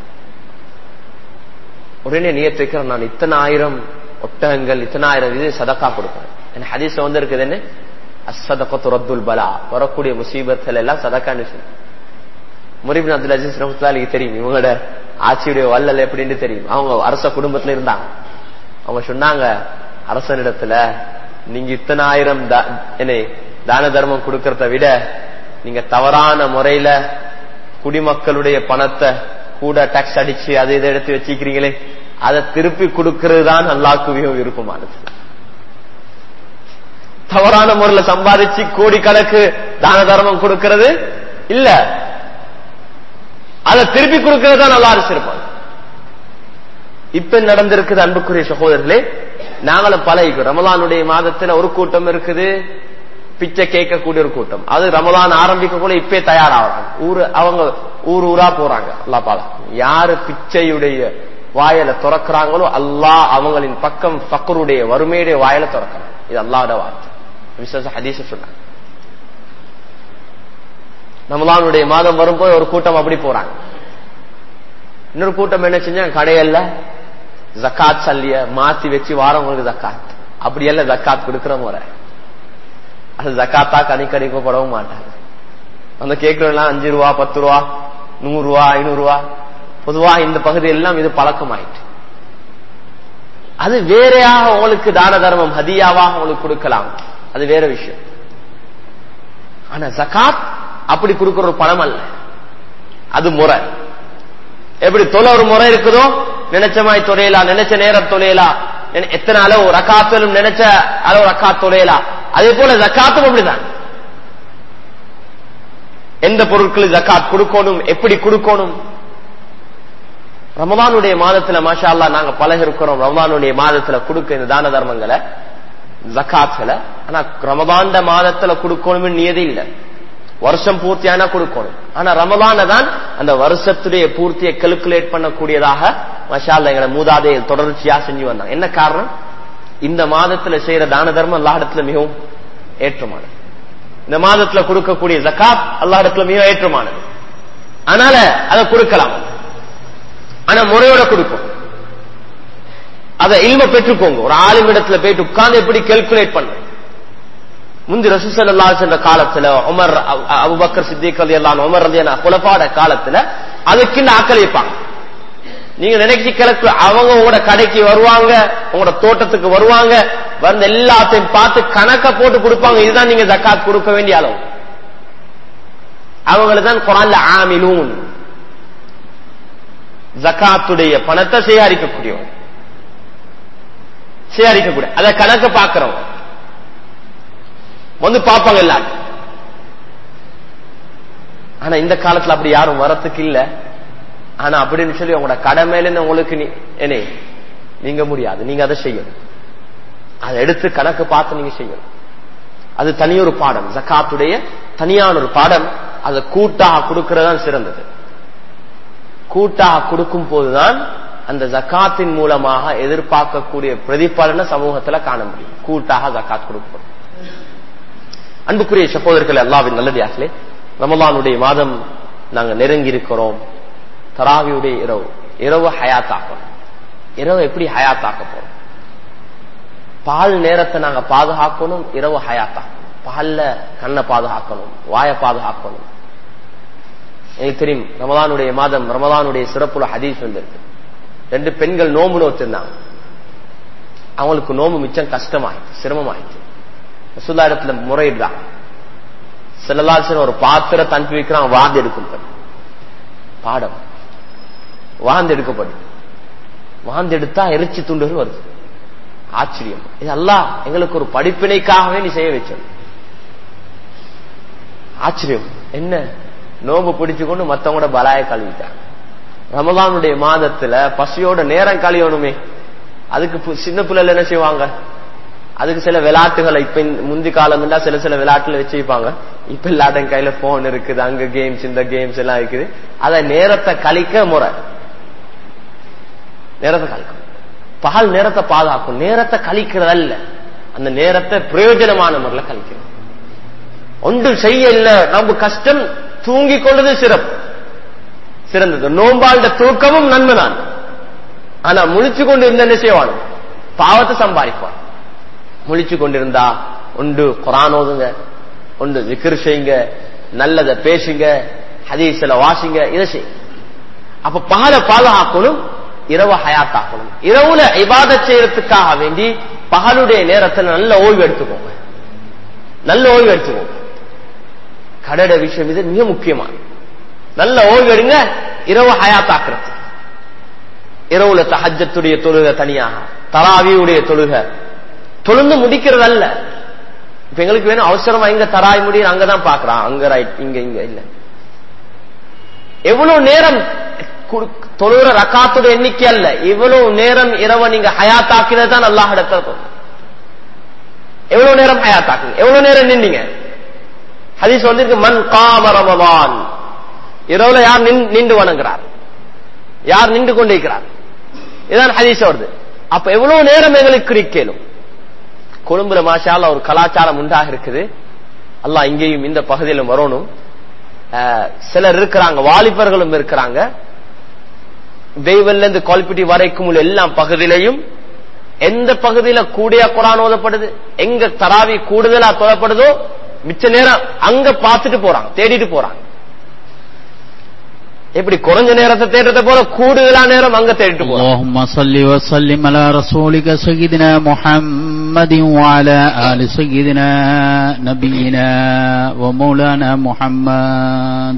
உடனே நியத்து வைக்கிற நான் இத்தனை ஆயிரம் ஒட்டகங்கள் இத்தனை ஆயிரம் இது சதக்கா கொடுப்பேன் என் ஹதீஸ்ல வந்து இருக்குது என்ன அசதகத்து ரத்துல் பலா வரக்கூடிய முசீபத்தில் எல்லாம் சதக்கான்னு சொல்லி முரிபின் அப்துல் அஜீஸ் ரஹத்துல்லாலிக்கு தெரியும் இவங்களோட ஆட்சியுடைய வல்லல் எப்படின்னு தெரியும் அவங்க அரச குடும்பத்துல இருந்தாங்க அவங்க சொன்னாங்க அரசனிடத்துல நீங்க இத்தனை ஆயிரம் என்ன தான தர்மம் கொடுக்கறத விட நீங்க தவறான முறையில குடிமக்களுடைய பணத்தை கூட டாக்ஸ் அடிச்சு அதை இதை எடுத்து வச்சுக்கிறீங்களே அதை திருப்பி கொடுக்கிறது தான் அல்லாக்கு மிகவும் விருப்பமானது தவறான முறையில சம்பாதிச்சு கோடிக்கணக்கு தான தர்மம் கொடுக்கிறது இல்ல அதை திருப்பி கொடுக்கிறது தான் நல்லா இருப்பாங்க இப்ப நடந்திருக்குது அன்புக்குரிய சகோதரர்களே நாங்களும் பழகிக்கிறோம் ரமலானுடைய மாதத்துல ஒரு கூட்டம் இருக்குது பிச்சை கேட்கக்கூடிய ஒரு கூட்டம் அது ரமலான் ஆரம்பிக்க கூட இப்பே தயாராகிறாங்க ஊரு அவங்க ஊர் ஊரா போறாங்க அல்லா பாலா யாரு பிச்சையுடைய வாயில திறக்கிறாங்களோ அல்லாஹ் அவங்களின் பக்கம் ஃபக்கருடைய வறுமையுடைய வாயில திறக்கிறாங்க இது அல்லாவோட வார்த்தை விசேஷ ஹதீச சொன்னாங்க ரமலானுடைய மாதம் வரும்போது ஒரு கூட்டம் அப்படி போறாங்க இன்னொரு கூட்டம் என்ன செஞ்சாங்க கடையல்ல ஜக்காத் சல்லிய மாத்தி வச்சு வாரவங்களுக்கு ஜக்காத் அப்படி எல்லாம் ஜக்காத் கொடுக்கிற முறை அது ஜக்காத்தா கணிக்கணிக்கப்படவும் மாட்டாங்க அந்த கேட்கறவங்க அஞ்சு ரூபா பத்து ரூபா நூறு ரூபா ஐநூறு ரூபா பொதுவா இந்த பகுதி எல்லாம் இது பழக்கமாயிட்டு அது வேறையாக உங்களுக்கு தான தர்மம் ஹதியாவாக உங்களுக்கு கொடுக்கலாம் அது வேற விஷயம் ஆனா ஜக்காத் அப்படி கொடுக்கிற ஒரு பணம் அல்ல அது முறை எப்படி தொலை ஒரு முறை இருக்குதோ நினைச்ச மாதிரி தொலையலாம் நினைச்ச நேரம் தொலையலாம் எத்தனை அளவு ரக்காத்திலும் நினைச்ச அளவு ரக்காத் தொலையலாம் அதே போல ஜக்காத்தும் அப்படிதான் எந்த பொருட்களுக்கு ஜக்காத் கொடுக்கணும் எப்படி கொடுக்கணும் ரமதானுடைய மாதத்துல மாஷா அல்லா நாங்க பழக இருக்கிறோம் ரமதானுடைய மாதத்துல கொடுக்க இந்த தான தர்மங்களை ஜக்காத்களை ஆனா ரமதாண்ட மாதத்துல கொடுக்கணும்னு நியதி இல்லை வருஷம் பூர்த்தியானா கொடுக்கணும் ஆனா ரமதான தான் அந்த வருஷத்துடைய பூர்த்தியை கல்குலேட் பண்ணக்கூடியதாக மஷால் எங்களை மூதாதையை தொடர்ச்சியா செஞ்சு வந்தாங்க என்ன காரணம் இந்த மாதத்துல செய்யற தான தர்மம் எல்லா இடத்துல மிகவும் ஏற்றமானது இந்த மாதத்துல கொடுக்கக்கூடிய ஜக்காத் எல்லா இடத்துல மிகவும் ஏற்றமானது அதனால அதை கொடுக்கலாம் ஆனா முறையோட கொடுக்கும் அதை இல்ம பெற்றுக்கோங்க ஒரு ஆளும் இடத்துல போயிட்டு உட்கார்ந்து எப்படி கல்குலேட் பண்ண முந்தி ரசூசல்லா சென்ற காலத்துல Umar Abu Bakr Siddiq Ali Allah Umar Ali குலப்பாட காலத்துல அதுக்கு ஆக்களிப்பாங்க நீங்க நினைச்சு கிழக்கு அவங்க உங்களோட கடைக்கு வருவாங்க உங்களோட தோட்டத்துக்கு வருவாங்க வந்து எல்லாத்தையும் பார்த்து கணக்க போட்டு கொடுப்பாங்க இதுதான் நீங்க ஜக்காத் கொடுக்க வேண்டிய அளவு அவங்களுக்கு தான் குரான்ல ஆமிலூன் ஜக்காத்துடைய பணத்தை சேகரிக்கக்கூடியவங்க சேகரிக்கக்கூடிய அதை கணக்கு பார்க்கிறவங்க வந்து பார்ப்பாங்க எல்லாரும் ஆனா இந்த காலத்துல அப்படி யாரும் வரத்துக்கு இல்ல ஆனா அப்படின்னு சொல்லி உங்களோட கடமையில இருந்து உங்களுக்கு நீ- என்ன நீங்க முடியாது நீங்க அதை செய்யணும் அதை எடுத்து கணக்கு பார்த்து நீங்க செய்யணும் அது தனியொரு பாடம் ஜக்காத்துடைய தனியான ஒரு பாடம் அதை கூட்டாக கொடுக்கறதுதான் சிறந்தது கூட்டாக கொடுக்கும் போதுதான் அந்த ஜக்காத்தின் மூலமாக எதிர்பார்க்கக்கூடிய பிரதிபலனை சமூகத்துல காண முடியும் கூட்டாக ஜக்காத் கொடுக்கப்படும் அன்புக்குரிய சகோதரர்கள் அல்லாவின் நல்லடியார்களே ரமலானுடைய மாதம் நாங்க நெருங்கி இருக்கிறோம் தராவியுடைய இரவு இரவு ஹயாத்தாக்கணும் இரவு எப்படி ஹயாத்தாக்க போறோம் பால் நேரத்தை நாங்க பாதுகாக்கணும் இரவு ஹயாத்தாக்கணும் பால்ல கண்ணை பாதுகாக்கணும் வாயை பாதுகாக்கணும் எனக்கு தெரியும் ரமதானுடைய மாதம் ரமதானுடைய சிறப்புல ஹதீஸ் வந்திருக்கு ரெண்டு பெண்கள் நோம்பு நோத்திருந்தாங்க அவங்களுக்கு நோம்பு மிச்சம் கஷ்டமாயிடுச்சு சிரமமாயிடுச்சு ரசூல்லா இடத்துல முறையிடுறாங்க சிலலாசன் ஒரு பாத்திரத்தை அனுப்பி வைக்கிறான் வாந்தி எடுக்கும் பாடம் வாந்தி எடுக்கப்படும் வாந்தி எடுத்தா எரிச்சி துண்டுகள் வருது ஆச்சரியம் இது அல்லாஹ் எங்களுக்கு ஒரு படிப்பினைக்காகவே நீ செய்ய வச்சது ஆச்சரியம் என்ன நோம்பு பிடிச்சு கொண்டு மத்தவங்களோட பலாய கழுவிட்டாங்க ரமலானுடைய மாதத்துல பசியோட நேரம் கழியணுமே அதுக்கு பு- சின்ன பிள்ளைல என்ன செய்வாங்க அதுக்கு சில விளையாட்டுகளை இப்ப இந்த- முந்தி காலம் இருந்தா சில சில விளையாட்டுல வச்சு வைப்பாங்க இப்ப எல்லாரும் கையில போன் இருக்குது அங்க கேம்ஸ் இந்த கேம்ஸ் எல்லாம் இருக்குது அத நேரத்தை கழிக்க முறை நேரத்தை கழிக்கும் பகல் நேரத்தை பாதுகாக்கும் நேரத்தை கழிக்கிறதல்ல அந்த நேரத்தை பிரயோஜனமான முறையில் கழிக்கணும் ஒன்றும் செய்ய இல்ல நம்ம கஷ்டம் தூங்கிக் கொள்வது சிறப்பு சிறந்தது நோம்பாண்ட தூக்கமும் நன்மைதான் ஆனா முழிச்சு கொண்டு இருந்த என்ன செய்வான் பாவத்தை சம்பாதிப்பான் முழிச்சு கொண்டிருந்தா ஒன்று குரான் ஓதுங்க ஒன்று விக்கிர் செய்யுங்க நல்லதை பேசுங்க ஹதீஸ்ல வாசிங்க இதை செய்யுங்க அப்ப பகல பாதுகாக்கணும் இரவு ஹயாத்தாக்கணும் இரவுல இபாதத் செய்யறதுக்காக வேண்டி பகலுடைய நேரத்துல நல்ல ஓய்வு எடுத்துக்கோங்க நல்ல ஓய்வு எடுத்துக்கோங்க கடட விஷயம் இது மிக முக்கியமான நல்ல ஓய்வு எடுங்க இரவு ஹயாத்தாக்குறது இரவுல தஹஜத்துடைய தொழுகை தனியாக தராவியுடைய தொழுகை தொழுந்து முடிக்கிறது அல்ல இப்ப எங்களுக்கு வேணும் அவசரமா எங்க தராய் முடியும் அங்கதான் பாக்குறான் அங்க ரைட் இங்க இங்க இல்ல எவ்வளவு நேரம் குடு- தொழுகிற ரக்காத்துடைய எண்ணிக்கை அல்ல இவ்வளவு நேரம் இரவை நீங்க ஹயாத்தாக்கினது தான் அல்லாஹ் இடத்துல போகும் எவ்வளவு நேரம் ஹயாத்தாக்குங்க எவ்வளவு நேரம் நின்னீங்க ஹதீஸ் வந்திருக்கு மன் காம ரமலான் இரவுல யார் நின்- நின்று வணங்குறார் யார் நின்று கொண்டிருக்கிறார் இதான் ஹதீஸ் வருது அப்ப எவ்வளவு நேரம் எங்களுக்கு குறிக்கலும் கொழும்புல மாஷால ஒரு கலாச்சாரம் உண்டாக இருக்குது அல்லாஹ் இங்கேயும் இந்த பகுதியிலும் வரணும் அஹ், சிலர் இருக்கிறாங்க வாலிபர்களும் இருக்கிறாங்க தெய்வல்ல இருந்து கால்பிட்டி வரைக்கும் உள்ள எல்லா பகுதியிலையும் எந்த பகுதியில கூடிய குரான் ஓதப்படுது எங்க தராவி கூடுதலா தொழப்படுதோ மிச்ச நேரம் அங்க பார்த்துட்டு போறாங்க தேடிட்டு போறாங்க எப்படி குறைஞ்ச நேரத்தை தேடுறத போல கூடுதலா நேரம் அங்க தேடிட்டு போறாங்க اللهم صل وسلم على رسولك سيدنا محمد وعلى آل سيدنا نبينا ومولانا محمد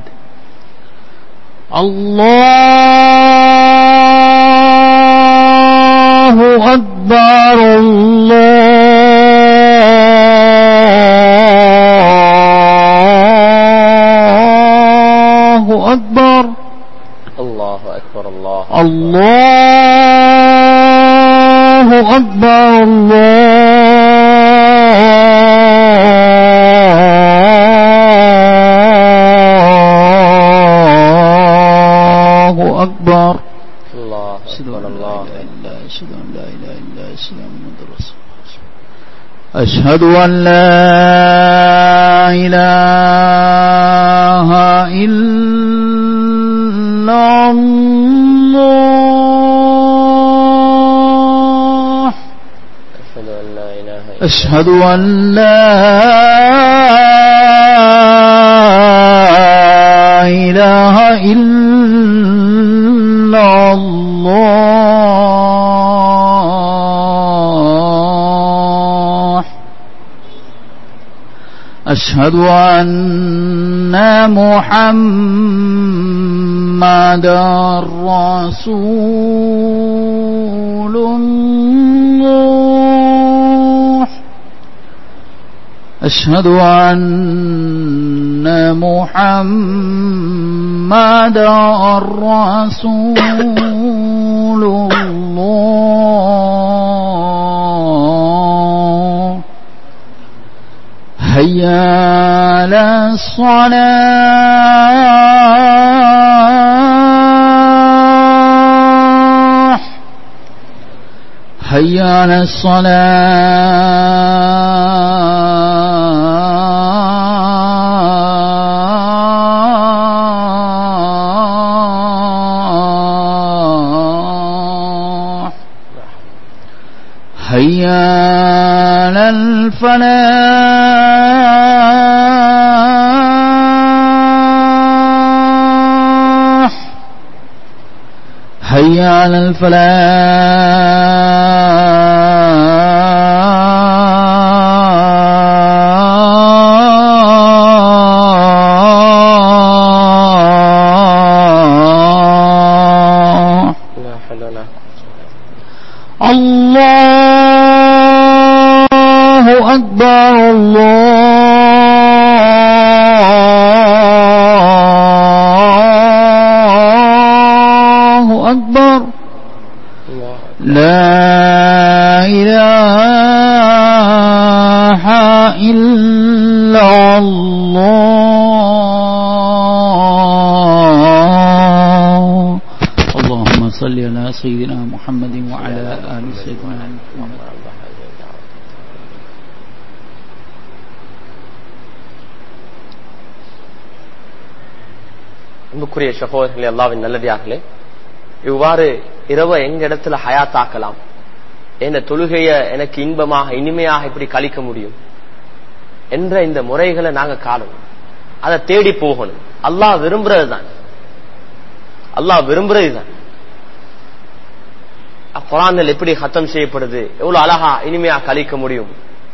الله أكبر الله أكبر அல்லாஹ் அக்பர் அல்லாஹ் الله أكبر الله أكبر அல்லாஹ் أشهد அக்பர் أن لا அல்லாஹ் إله إلا أشهد أن لا إله إلا أشهد أن محمد رسول الله أشهد أن لا إله إلا الله أشهد أن لا إله إلا أشهد أن لا إله إلا الله أشهد أن محمد رسول الله أشهد أن محمد رسول الله هيا على الصلاة هيا على الصلاة هيا على الفلاح هيا على الفلاح لا حول ولا الله أكبر الله أكبر الله لا إله إلا الله اللهم صل على سيدنا محمد وعلى آل سيدنا محمد அன்புக்குரிய சகோதரர்களே அல்லாவின் நல்லடியார்களே இவ்வாறு இரவை எங்க இடத்துல ஹயாத்தாக்கலாம் என்ற தொழுகைய எனக்கு இன்பமாக இனிமையாக இப்படி கழிக்க முடியும் என்ற இந்த முறைகளை நாங்க காணணும் அதை தேடி போகணும் அல்லாஹ் விரும்புறது தான் அல்லாஹ் விரும்புறது தான் குரானில் எப்படி ஹத்தம் செய்யப்படுது எவ்வளவு அழகா இனிமையா கழிக்க முடியும்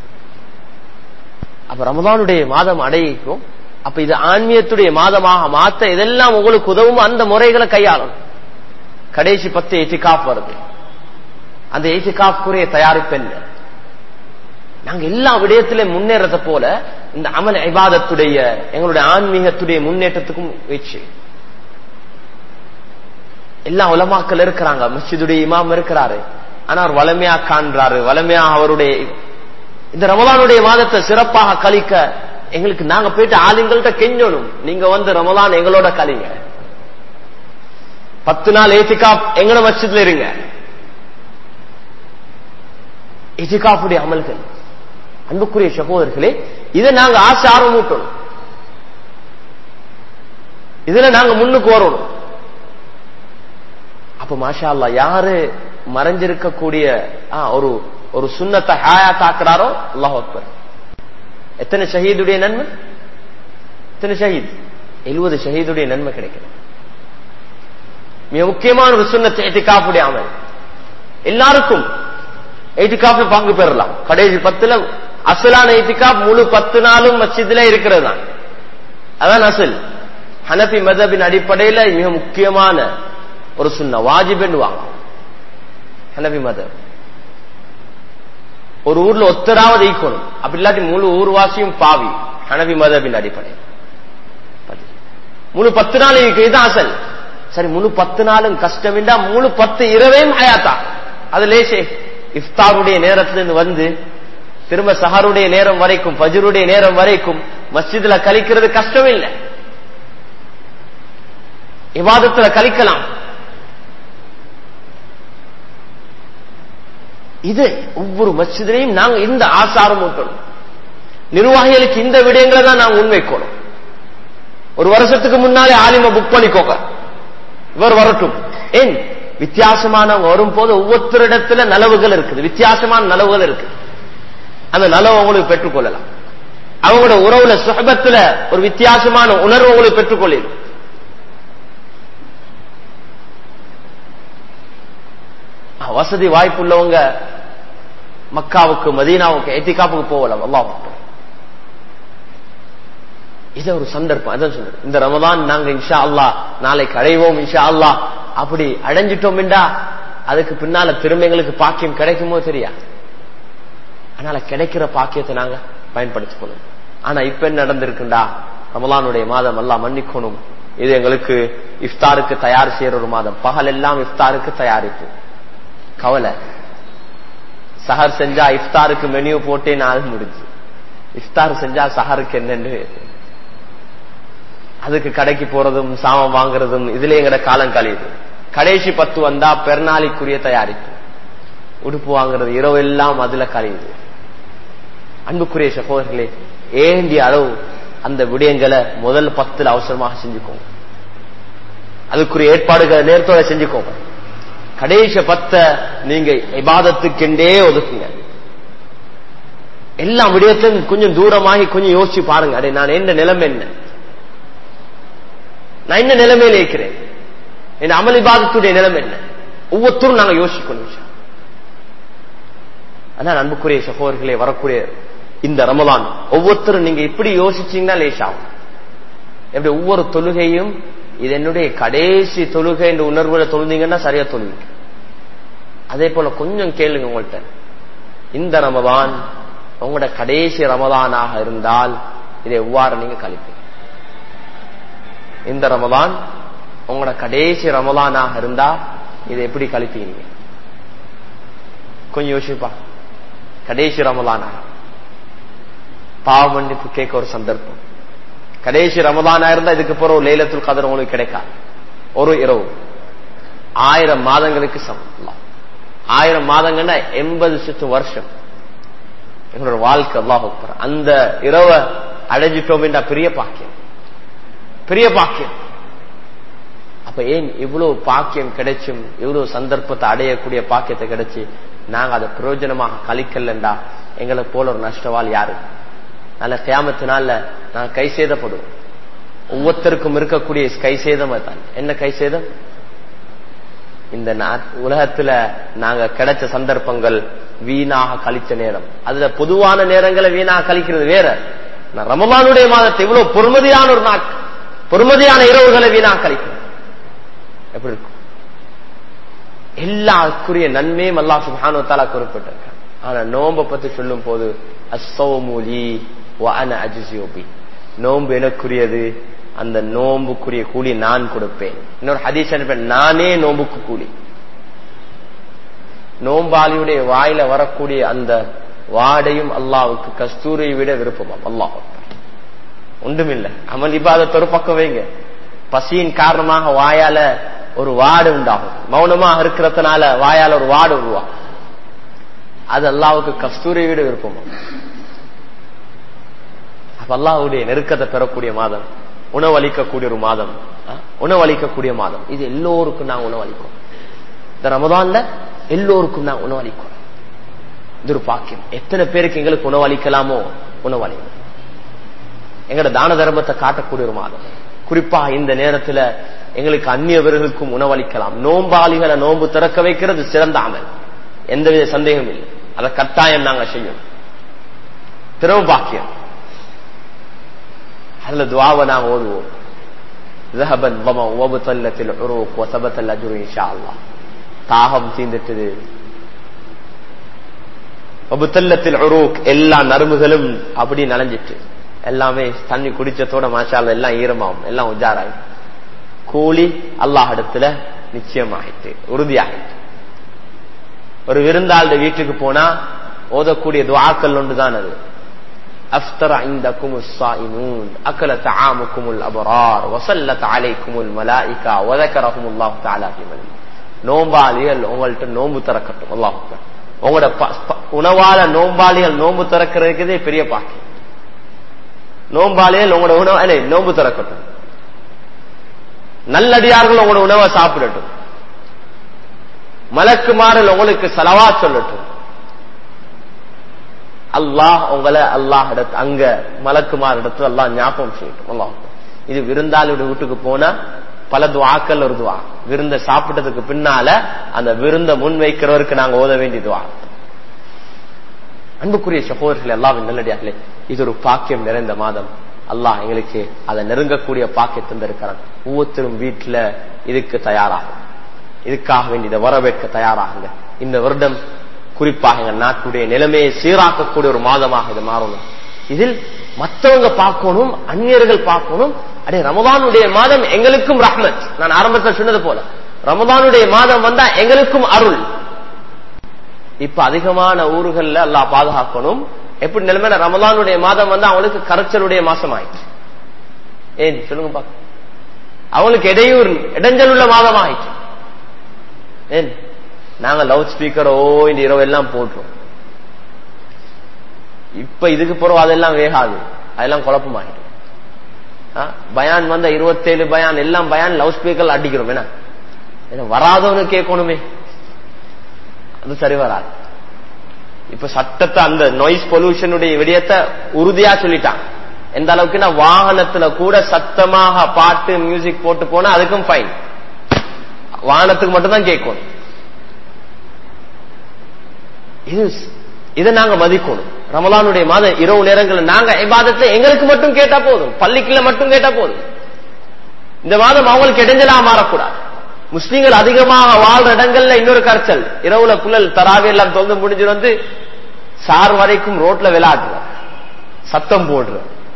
அப்ப ரமதானுடைய மாதம் அடையிக்கும் அப்ப இது ஆன்மீகத்துடைய மாதமாக மாத்த இதெல்லாம் உங்களுக்கு உதவும் அந்த முறைகளை கையாளணும் கடைசி பத்து எத்திகாப் வருது அந்த எத்திகாப்புக்குரிய தயாரிப்பு என்ன நாங்க எல்லா விடயத்திலும் முன்னேறத போல இந்த அமல் ஐபாதத்துடைய எங்களுடைய ஆன்மீகத்துடைய முன்னேற்றத்துக்கும் முயற்சி எல்லா உலமாக்கள் இருக்கிறாங்க மஸ்ஜிதுடைய இமாம் இருக்கிறாரு ஆனா அவர் வளமையா காண்றாரு வளமையா அவருடைய இந்த ரமலானுடைய மாதத்தை சிறப்பாக கழிக்க எங்களுக்கு நாங்க போயிட்டு ஆளுங்கள்ட்ட கெஞ்சணும் நீங்க வந்து ரமலான் எங்களோட கழிங்க பத்து நாள் ஏத்திகாப் எங்கட மஸ்ஜித்ல இருங்க ஏத்திகாப்புடைய அமல்கள் அன்புக்குரிய சகோதரர்களே இதை நாங்க ஆசை ஆர்வம் ஊட்டணும் இதுல நாங்க முன்னுக்கு வரணும் அப்ப மாஷா அல்லா யாரு மறைஞ்சிருக்கக்கூடிய ஆ, ஒரு ஒரு சுண்ணத்தை ஹாயா தாக்குறாரோ அல்லாஹ் அக்பர் எத்தனை ஷஹீதுடைய நன்மை எத்தனை ஷஹீத் எழுபது ஷஹீதுடைய நன்மை கிடைக்கும் மிக முக்கியமான ஒரு சுண்ணத்தை எத்திகாப்புடைய அமல் எல்லாருக்கும் எய்டிகாப்ல பங்கு பெறலாம் கடைசி பத்துல அசலான எய்டிகாப் முழு பத்து நாளும் மஸ்ஜித்ல இருக்கிறது தான் அதான் அசல் ஹனபி மதபின் அடிப்படையில மிக முக்கியமான ஒரு சுண்ண வாஜிபென்னுவாங்க ஹனபி மதப் ஒரு ஊர்ல ஒத்தராவது ஈக்கணும் அப்படி இல்லாட்டி முழு ஊர்வாசியும் பாவி ஹனபி மதபின் அடிப்படை முழு பத்து நாள் இருக்கு இதுதான் அசல் சரி முழு பத்து நாளும் கஷ்டம் இல்லா முழு பத்து இரவையும் ஹயாத்தா அது லேசே இஃப்தாருடைய நேரத்திலிருந்து வந்து திரும்ப சஹருடைய நேரம் வரைக்கும் ஃபஜ்ருடைய நேரம் வரைக்கும் மஸ்ஜித்ல கழிக்கிறது கஷ்டம் இல்லை இவாதத்துல கழிக்கலாம் இது ஒவ்வொரு மஸ்ஜிதிலையும் நாங்க இந்த ஆசாரம் ஊட்டணும் நிர்வாகிகளுக்கு இந்த விடயங்களை தான் நாங்க முன்வைக்கணும் ஒரு வருஷத்துக்கு முன்னாலே ஆலிம புக் பண்ணிக்கோங்க இவர் வரட்டும் ஏன் வித்தியாசமானவங்க வரும்போது ஒவ்வொருத்தரிடத்துல நலவுகள் இருக்குது வித்தியாசமான நலவுகள் இருக்கு அந்த நலவு உங்களுக்கு பெற்றுக்கொள்ளலாம் அவங்களோட உறவுல சுகபத்துல ஒரு வித்தியாசமான உணர்வு உங்களுக்கு பெற்றுக்கொள்ளும் வசதி வாய்ப்பு உள்ளவங்க மக்காவுக்கு மதீனாவுக்கு எத்திகாப்புக்கு போகலாம் அல்லாஹ் இது ஒரு சந்தர்ப்பம் அதான் சொல்றேன் இந்த ரமதான் நாங்க இன்ஷா அல்லாஹ் நாளைக்கு அடைவோம் இன்ஷா அல்லாஹ் அப்படி அடைஞ்சிட்டோம்டா அதுக்கு பின்னால திரும்ப எங்களுக்கு பாக்கியம் கிடைக்குமோ தெரியா அதனால கிடைக்கிற பாக்கியத்தை நாங்க பயன்படுத்திக் கொள்ளும் ஆனா இப்ப என்ன நடந்திருக்குண்டா ரமலானுடைய மாதம் எல்லாம் மன்னிக்கணும் இது எங்களுக்கு இஃப்தாருக்கு தயார் செய்யற ஒரு மாதம் பகல் எல்லாம் இஃப்தாருக்கு தயாரிப்பு கவலை சஹர் செஞ்சா இஃப்தாருக்கு மெனு போட்டே நாள் முடிஞ்சு இஃப்தார் செஞ்சா சஹருக்கு என்னன்னு அதுக்கு கடைக்கு போறதும் சாமான் வாங்குறதும் இதுல எங்கட காலம் கழியுது கடைசி பத்து வந்தா பெருநாளிக்குரிய தயாரிப்பு உடுப்பு வாங்குறது இரவு எல்லாம் அதுல கழியுது அன்புக்குரிய சகோதரர்களே ஏண்டிய அளவு அந்த விடயங்களை முதல் பத்துல அவசரமாக செஞ்சுக்கோங்க அதுக்குரிய ஏற்பாடுகளை நேரத்தோட செஞ்சுக்கோங்க கடைசி பத்த நீங்க இபாதத்துக்கெண்டே ஒதுக்குங்க எல்லா விடயத்திலும் கொஞ்சம் தூரமாகி கொஞ்சம் யோசிச்சு பாருங்க அடே நான் என்ன நிலைமை என்ன நான் என்ன நிலைமையில இருக்கிறேன் என் அமல் இபாதத்துடைய நிலைமை என்ன ஒவ்வொருத்தரும் நாங்க யோசிக்கணும் அதான் அன்புக்குரிய சகோதரர்களே வரக்கூடிய இந்த ரமலான் ஒவ்வொருத்தரும் நீங்க இப்படி யோசிச்சீங்கன்னா லேசாகும் எப்படி ஒவ்வொரு தொழுகையும் இது என்னுடைய கடைசி தொழுகை என்ற உணர்வுல தொழுந்தீங்கன்னா சரியா தொழுவீங்க அதே போல கொஞ்சம் கேளுங்க உங்கள்கிட்ட இந்த ரமதான் உங்களோட கடைசி ரமதானாக இருந்தால் இதை எவ்வாறு நீங்க கழிப்பீங்க இந்த ரமதான் உங்களோட கடைசி ரமதானாக இருந்தா இதை எப்படி கழிப்பீங்க கொஞ்சம் யோசிப்பா கடைசி ரமதானாக பாவ மன்னிப்பு கேட்க ஒரு சந்தர்ப்பம் கடைசி ரமதானா இருந்தா இதுக்கு போற ஒரு லேலத்துல் கதர் உங்களுக்கு கிடைக்காது ஒரு இரவு ஆயிரம் மாதங்களுக்கு சமம் ஆயிரம் மாதங்கன்னா எண்பது சுத்து வருஷம் எங்களோட வாழ்க்கை அல்லாஹ் அந்த இரவை அடைஞ்சிட்டோம் என்ற பெரிய பாக்கியம் பெரிய பாக்கியம் அப்ப ஏன் இவ்வளவு பாக்கியம் கிடைச்சும் இவ்வளவு சந்தர்ப்பத்தை அடையக்கூடிய பாக்கியத்தை கிடைச்சு நாங்க அதை பிரயோஜனமாக கழிக்கலண்டா எங்களை போல ஒரு நஷ்டவால் யாரு நல்ல கியாமத்தினால நாங்க கை சேதப்படுவோம் ஒவ்வொருத்தருக்கும் இருக்கக்கூடிய கை சேதம் தான் என்ன கை சேதம் இந்த உலகத்துல நாங்க கிடைச்ச சந்தர்ப்பங்கள் வீணாக கழிச்ச நேரம் அதுல பொதுவான நேரங்களை வீணாக கழிக்கிறது வேற ரமலானுடைய மாதத்தை இவ்வளவு பொறுமதியான ஒரு நாட் பொறுமதியான இரவுகளை வீணாக கழிக்கிறது எப்படி இருக்கும் எல்லாருக்குரிய நன்மையும் அல்லா சுபானு தாலா குறிப்பிட்டிருக்க ஆனா நோம்ப பத்தி சொல்லும் போது அசோமூலி அஜிசியோபி நோன்பு எனக்குரியது அந்த நோம்புக்குரிய கூலி நான் கொடுப்பேன் இன்னொரு ஹதீஸ் அனுப்பேன் நானே நோம்புக்கு கூலி நோம்பாளியுடைய வாயில வரக்கூடிய அந்த வாடையும் அல்லாவுக்கு கஸ்தூரியை விட விருப்பமாம் அல்லாஹ் ஒன்றுமில்லை அமல் இபாதத்தை ஒரு பக்கம் வைங்க பசியின் காரணமாக வாயால ஒரு வாடு உண்டாகும் மௌனமாக இருக்கிறதுனால வாயால ஒரு வாடு உருவாகும் அது அல்லாவுக்கு கஸ்தூரியை விட விருப்பமா அப்ப அல்லாவுடைய நெருக்கத்தை பெறக்கூடிய மாதம் உணவளிக்கக்கூடிய ஒரு மாதம் உணவளிக்கக்கூடிய மாதம் இது எல்லோருக்கும் நான் உணவளிக்கும் இந்த ரமதான்ல எல்லோருக்கும் நான் உணவளிக்கும் இது ஒரு பாக்கியம் எத்தனை பேருக்கு எங்களுக்கு உணவளிக்கலாமோ உணவளிக்கும் எங்களோட தான தர்மத்தை காட்டக்கூடிய ஒரு மாதம் குறிப்பா இந்த நேரத்துல எங்களுக்கு அந்நியவர்களுக்கும் உணவளிக்கலாம் நோம்பாளிகளை நோன்பு திறக்க வைக்கிறது சிறந்த அமல் எந்தவித சந்தேகம் இல்லை அதை கட்டாயம் நாங்க செய்யணும் திறவு பாக்கியம் அதுல துவாவை நாங்க ஓதுவோம் ذهب الظما وبطلت العروق وثبت الاجر ان شاء الله தாகம் தீந்துட்டது வபுத்தல்லத்தில் உரூக் எல்லா நரம்புகளும் அப்படி நனைஞ்சிட்டு எல்லாமே தண்ணி குடிச்சதோட மாஷால எல்லாம் ஈரமாகும் எல்லாம் உஜாராய் கூலி அல்லாஹ் இடத்துல நிச்சயமாயிட்டு உறுதியாயிட்டு ஒரு விருந்தாளுடைய வீட்டுக்கு போனா ஓதக்கூடிய துவாக்கள் ஒன்றுதான் அது أفطر عندكم الصائمون أكل طعامكم الأبرار وصلت عليكم الملائكة وذكرهم الله تعالى في من நோம்பாளிகள் உங்கள்ட்ட நோம்பு திறக்கட்டும் அல்லாஹ் உங்களோட உணவால நோம்பாளிகள் நோம்பு திறக்கிறதுக்கே பெரிய பாக்கி நோம்பாளிகள் உங்களோட உணவு நோம்பு திறக்கட்டும் நல்லடியார்கள் உங்களோட உணவை சாப்பிடட்டும் மலக்குமாரில் உங்களுக்கு செலவா சொல்லட்டும் அல்லாஹ் உங்களை அல்லாஹ் இடத்து அங்க மலக்குமார் இடத்துல அல்லாஹ் ஞாபகம் செய்யட்டும் அல்லாஹ் இது விருந்தாளியோட வீட்டுக்கு போனா பல துவாக்கள் ஒரு துவா விருந்த சாப்பிட்டதுக்கு பின்னால அந்த விருந்த முன் வைக்கிறவருக்கு நாங்க ஓத வேண்டிய துவா அன்புக்குரிய சகோதரர்கள் எல்லாம் நல்லடியார்களே இது ஒரு பாக்கியம் நிறைந்த மாதம் அல்லாஹ் எங்களுக்கு அதை நெருங்கக்கூடிய பாக்கியம் தந்திருக்கிறான் ஒவ்வொருத்தரும் வீட்டுல இதுக்கு தயாராகும் இதுக்காக வேண்டி இதை வரவேற்க தயாராகுங்க இந்த வருடம் குறிப்பாக எங்கள் நாட்டுடைய நிலைமையை சீராக்கக்கூடிய ஒரு மாதமாக இது மாறணும் இதில் மத்தவங்க பார்க்கணும் அந்நியர்கள் பார்க்கணும் அடே ரமதானுடைய மாதம் எங்களுக்கும் ரஹ்மத் நான் ஆரம்பத்தில் சொன்னது போல ரமதானுடைய மாதம் வந்தா எங்களுக்கும் அருள் இப்ப அதிகமான ஊர்கள்ல அல்லாஹ் பாதுகாக்கணும் எப்படி நிலைமையில ரமதானுடைய மாதம் வந்து அவங்களுக்கு கரைச்சலுடைய மாசம் ஆயிடுச்சு ஏன் சொல்லுங்க பாக்க அவங்களுக்கு இடையூறு இடைஞ்சல் உள்ள மாதம் ஆயிடுச்சு ஏன் நாங்க லவுட் ஸ்பீக்கரோ இந்த இரவு எல்லாம் போட்டுரும் இப்ப இதுக்கு பிறகு அதெல்லாம் வேகாது அதெல்லாம் குழப்பமாயிடும் ஆ, பயான் வந்த இருபத்தேழு பயான் எல்லாம் பயான் லவுட் ஸ்பீக்கர் அடிக்கிறோம் என்ன ஏன்னா வராதவனு கேட்கணுமே அது சரி வராது இப்ப சட்டத்தை அந்த நாய்ஸ் பொல்யூஷனுடைய விடயத்தை உறுதியா சொல்லிட்டான் எந்த அளவுக்குன்னா வாகனத்துல கூட சத்தமாக பாட்டு மியூசிக் போட்டு போனா அதுக்கும் ஃபைன் வாகனத்துக்கு மட்டும் தான் கேட்கணும் இது இதை நாங்க மதிக்கணும் ரமலானுடைய மாத இரவு நேரங்கள் நாங்க இபாதத்துல எங்களுக்கு மட்டும் கேட்டா போதும் பள்ளிக்குள்ள மட்டும் கேட்டா போதும் இந்த மாதம் அவங்களுக்கு இடைஞ்சலா மாறக்கூடாது முஸ்லீம்கள் அதிகமாக வாழ்ற இடங்கள்ல இன்னொரு கரைச்சல் இரவுல புள்ளல் தராவி எல்லாம் தொந்து முடிஞ்சு வந்து சார் வரைக்கும் ரோட்ல விளையாடுற சத்தம் போடுற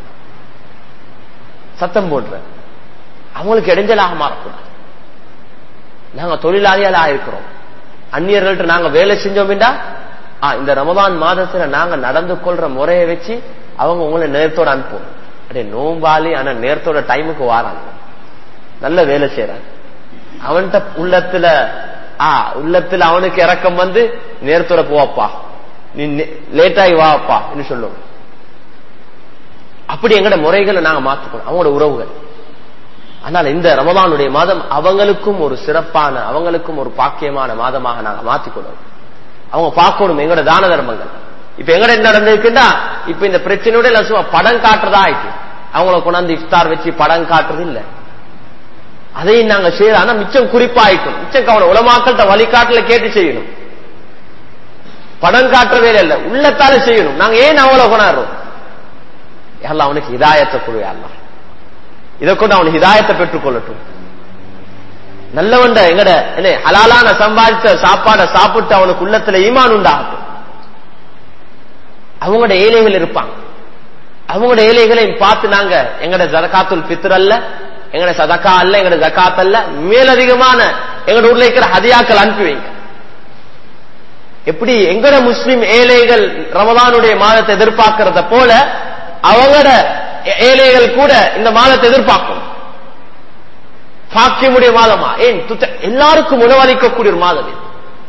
சத்தம் போடுற அவங்களுக்கு இடைஞ்சலாக மாறக்கூடாது நாங்க தொழிலாளிகளா இருக்கிறோம் அந்நியர்கள்ட்ட நாங்க வேலை செஞ்சோம்டா இந்த ரமதான் மாதத்துல நாங்க நடந்து கொள்ற முறையை வச்சு அவங்க உங்களை நேரத்தோட அனுப்புவோம் அடே நோம்பாளி ஆனா நேரத்தோட டைமுக்கு வாராங்க நல்ல வேலை செய்யறாங்க அவன்கிட்ட உள்ளத்துல ஆ உள்ளத்துல அவனுக்கு இறக்கம் வந்து நேரத்தோட போவாப்பா நீ லேட்டாகி வாப்பா சொல்லுவோம் அப்படி எங்கட முறைகளை நாங்க மாத்திக்கணும் அவங்களோட உறவுகள் ஆனால் இந்த ரமதானுடைய மாதம் அவங்களுக்கும் ஒரு சிறப்பான அவங்களுக்கும் ஒரு பாக்கியமான மாதமாக நாங்க மாத்திக்கொள்ளணும் அவங்க பார்க்கணும் எங்களோட தான தர்மங்கள் இப்ப எங்கட என்ன நடந்திருக்குன்னா இப்ப இந்த பிரச்சனையோட எல்லாம் சும்மா படம் காட்டுறதா ஆயிட்டு அவங்கள கொண்டாந்து இஃப்தார் வச்சு படம் காட்டுறது இல்ல அதையும் நாங்க செய்யறோம் ஆனா மிச்சம் குறிப்பா ஆயிக்கணும் மிச்சம் கவனம் உலமாக்கள்கிட்ட வழிகாட்டுல கேட்டு செய்யணும் படம் காட்டுற வேலை இல்ல உள்ளத்தால செய்யணும் நாங்க ஏன் அவங்கள கொண்டாடுறோம் எல்லாம் அவனுக்கு இதாயத்தை கொடுவையா இதை கொண்டு அவனுக்கு இதாயத்தை பெற்றுக் கொள்ளட்டும் நல்லவண்ட எங்கட என்ன ஹலாலான சம்பாதிச்ச சாப்பாட சாப்பிட்டு அவனுக்கு உள்ளத்துல ஈமான் உண்டாகட்டும் அவங்களோட ஏழைகள் இருப்பாங்க அவங்களோட ஏழைகளையும் பார்த்து நாங்க எங்கட ஜதகாத்துல் பித்ர் அல்ல எங்கட சதக்கா அல்ல எங்கட ஜக்காத் அல்ல மேலதிகமான எங்கட ஊர்ல இருக்கிற ஹதியாக்கள் அனுப்பி வைங்க எப்படி எங்கட முஸ்லிம் ஏழைகள் ரமதானுடைய மாதத்தை எதிர்பார்க்கிறத போல அவங்களோட ஏழைகள் கூட இந்த மாதத்தை எதிர்பார்க்கும் பாக்கியமுடைய மாதமா ஏன் எல்லாருக்கும் உணவளிக்கக்கூடிய ஒரு மாதம் இது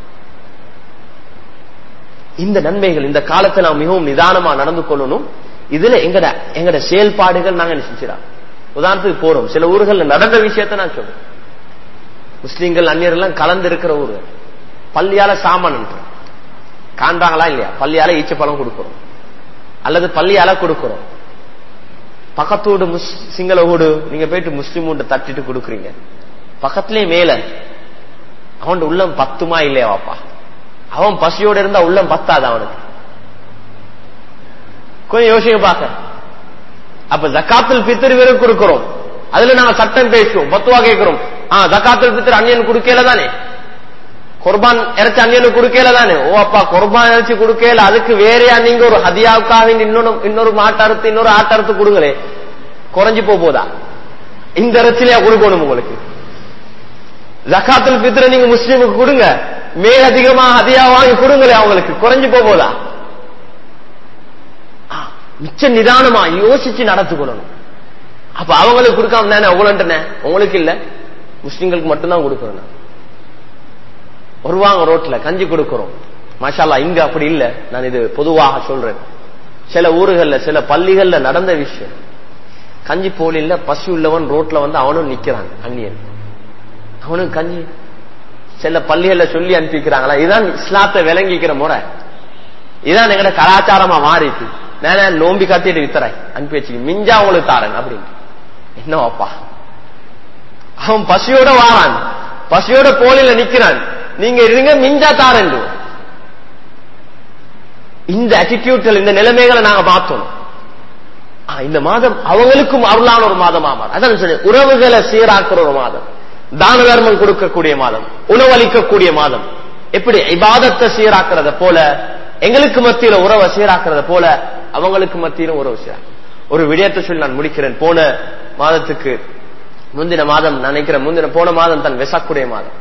இந்த நன்மைகள் இந்த காலத்தை நாம் மிகவும் நிதானமா நடந்து கொள்ளணும் இதுல எங்கட எங்கட செயல்பாடுகள் நாங்க நினைச்சிடா உதாரணத்துக்கு போறோம் சில ஊர்கள் நடந்த விஷயத்த நான் சொல்றேன் முஸ்லீம்கள் அந்நியர் எல்லாம் கலந்து இருக்கிற ஊர்கள் பள்ளியால சாமான் காண்றாங்களா இல்லையா பள்ளியால ஈச்ச பழம் கொடுக்கிறோம் அல்லது பள்ளியால கொடுக்கிறோம் பக்கத்து வீடு முஸ் சிங்கள வீடு நீங்க போயிட்டு முஸ்லீம் வீடு தட்டிட்டு கொடுக்குறீங்க பக்கத்துலயே மேல அவன் உள்ளம் பத்துமா இல்லையா வாப்பா அவன் பசியோட இருந்தா உள்ளம் பத்தாது அவனுக்கு கொஞ்சம் யோசிக்க பார்க்க அப்ப ஜக்காத்துல் பித்திரு வெறும் கொடுக்கிறோம் அதுல நாங்க சட்டம் பேசுவோம் பத்துவா கேட்கிறோம் ஆ ஜக்காத்துல் பித்திரு அந்நியன் கொடுக்கல தானே குர்பான் இறைச்சி அந்நியனுக்கு கொடுக்கல தானே ஓ அப்பா குர்பான் இறைச்சி கொடுக்கல அதுக்கு வேறையா நீங்க ஒரு ஹதியாவுக்காக இன்னொரு இன்னொரு மாட்டறுத்து இன்னொரு ஆட்டறுத்து கொடுங்களே குறைஞ்சு போதா இந்த இறைச்சிலையா கொடுக்கணும் உங்களுக்கு ஜக்காத்துல் பித்திர நீங்க முஸ்லீமுக்கு கொடுங்க மேலதிகமா ஹதியா வாங்கி கொடுங்களே அவங்களுக்கு குறைஞ்சு போதா மிச்ச நிதானமா யோசிச்சு நடத்துக்கணும் அப்ப அவங்களுக்கு கொடுக்காம தானே உங்களன்ட்டு உங்களுக்கு இல்ல முஸ்லிம்களுக்கு மட்டும்தான் கொடுக்கணும் வருவாங்க ரோட்ல கஞ்சி கொடுக்கிறோம் மாஷாலா இங்க அப்படி இல்ல நான் இது பொதுவாக சொல்றேன் சில ஊர்கள்ல சில பள்ளிகள்ல நடந்த விஷயம் கஞ்சி போலில்ல பசி உள்ளவன் ரோட்ல வந்து அவனும் நிக்கிறான் அந்நியன் அவனும் கஞ்சி சில பள்ளிகள்ல சொல்லி அனுப்பிக்கிறாங்களா இதுதான் இஸ்லாத்தை விளங்கிக்கிற முறை இதான் எங்கட கலாச்சாரமா மாறிட்டு நான் நோம்பி கத்திட்டு வித்துறேன் அனுப்பி வச்சு மிஞ்சா உங்களுக்கு தாரன் அப்படின்னு என்னவாப்பா அவன் பசியோட வாரான் பசியோட போலில நிக்கிறான் நீங்க இருங்க மிஞ்சா தாரன் இந்த அட்டிடியூட்கள் இந்த நிலைமைகளை நாங்க பார்த்தோம் இந்த மாதம் அவங்களுக்கும் அருளான ஒரு மாதமா அதான் சொல்லி உறவுகளை சீராக்குற ஒரு மாதம் தான தர்மம் கொடுக்கக்கூடிய மாதம் உணவளிக்கக்கூடிய மாதம் எப்படி இபாதத்தை சீராக்குறத போல எங்களுக்கு மத்தியில உறவை சீராக்குறத போல அவங்களுக்கு மத்தியிலும் உறவு செய்றாங்க ஒரு விடயத்தை சொல்லி நான் முடிக்கிறேன் போன மாதத்துக்கு முந்தின மாதம் நான் நினைக்கிறேன் முந்தின போன மாதம் தான் வெசாக்குடைய மாதம்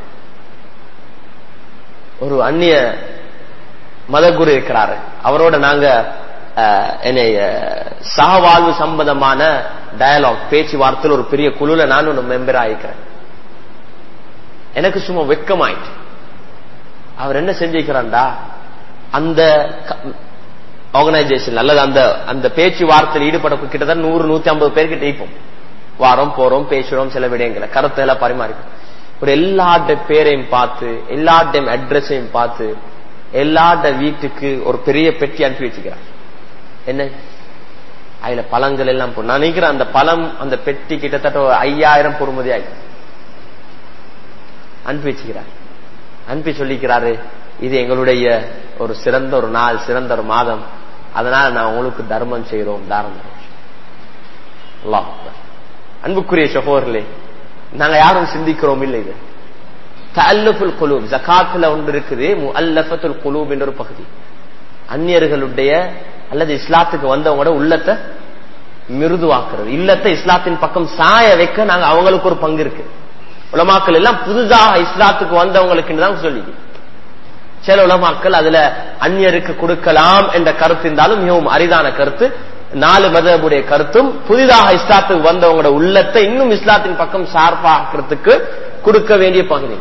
ஒரு அந்நிய மதகுரு இருக்கிறாரு அவரோட நாங்க அஹ், என்னை அஹ், சகவாழ்வு சம்பந்தமான டயலாக் பேச்சுவார்த்தையில் ஒரு பெரிய குழுல நான் ஒரு மெம்பர் ஆயிக்கிறேன் எனக்கு சும்மா வெக்கமாயிட்டு அவர் என்ன செஞ்சிருக்கிறான்டா அந்த ஆர்கனைசேஷன் அல்லது அந்த அந்த பேச்சுவார்த்தையில் ஈடுபட கிட்டத்தட்ட நூறு நூத்தி ஐம்பது பேர்கிட்ட இருப்போம் வாரம் போறோம் பேசுறோம் சில விடயங்களை கருத்துகளை பரிமாறிப்போம் ஒரு எல்லாட்ட பேரையும் பார்த்து எல்லாட்டையும் அட்ரஸையும் பார்த்து எல்லாட்ட வீட்டுக்கு ஒரு பெரிய பெட்டி அனுப்பி வச்சுக்கிறார் என்ன அதுல பழங்கள் எல்லாம் போட்டு நான் நினைக்கிறேன் அந்த பழம் அந்த பெட்டி கிட்டத்தட்ட ஒரு ஐயாயிரம் பொறுமதி ஆகி அனுப்பி வச்சுக்கிறார் அனுப்பி சொல்லிக்கிறாரு இது எங்களுடைய ஒரு சிறந்த ஒரு நாள் சிறந்த ஒரு மாதம் அதனால நான் உங்களுக்கு தர்மம் செய்கிறோம் தாரணம் அல்லாஹ் அக்பர். அன்புக்குரிய சகோதரர்களே நாங்க யாரும் சிந்திக்கிறோம் இல்லை இது தல்லஃபுல் குலூப் ஜகாத்துல ஒன்று இருக்குது முஅல்லஃபத்துல் குலூப் என்ற ஒரு பகுதி அந்நியர்களுடைய அல்லது இஸ்லாத்துக்கு வந்தவங்களோட உள்ளத்தை மிருதுவாக்குறது இல்லத்தை இஸ்லாத்தின் பக்கம் சாய வைக்க நாங்க அவங்களுக்கு ஒரு பங்கு இருக்கு உலமாக்கள் எல்லாம் புதுதாக இஸ்லாத்துக்கு வந்தவங்களுக்கு தான் சொல்லி சில உலமாக்கள் அதுல அந்நியருக்கு கொடுக்கலாம் என்ற கருத்து இருந்தாலும் மிகவும் அரிதான கருத்து நாலு மதபுடைய கருத்தும் புதிதாக இஸ்லாத்துக்கு வந்தவங்களோட உள்ளத்தை இன்னும் இஸ்லாத்தின் பக்கம் சார்பாக்கிறதுக்கு கொடுக்க வேண்டிய பகுதி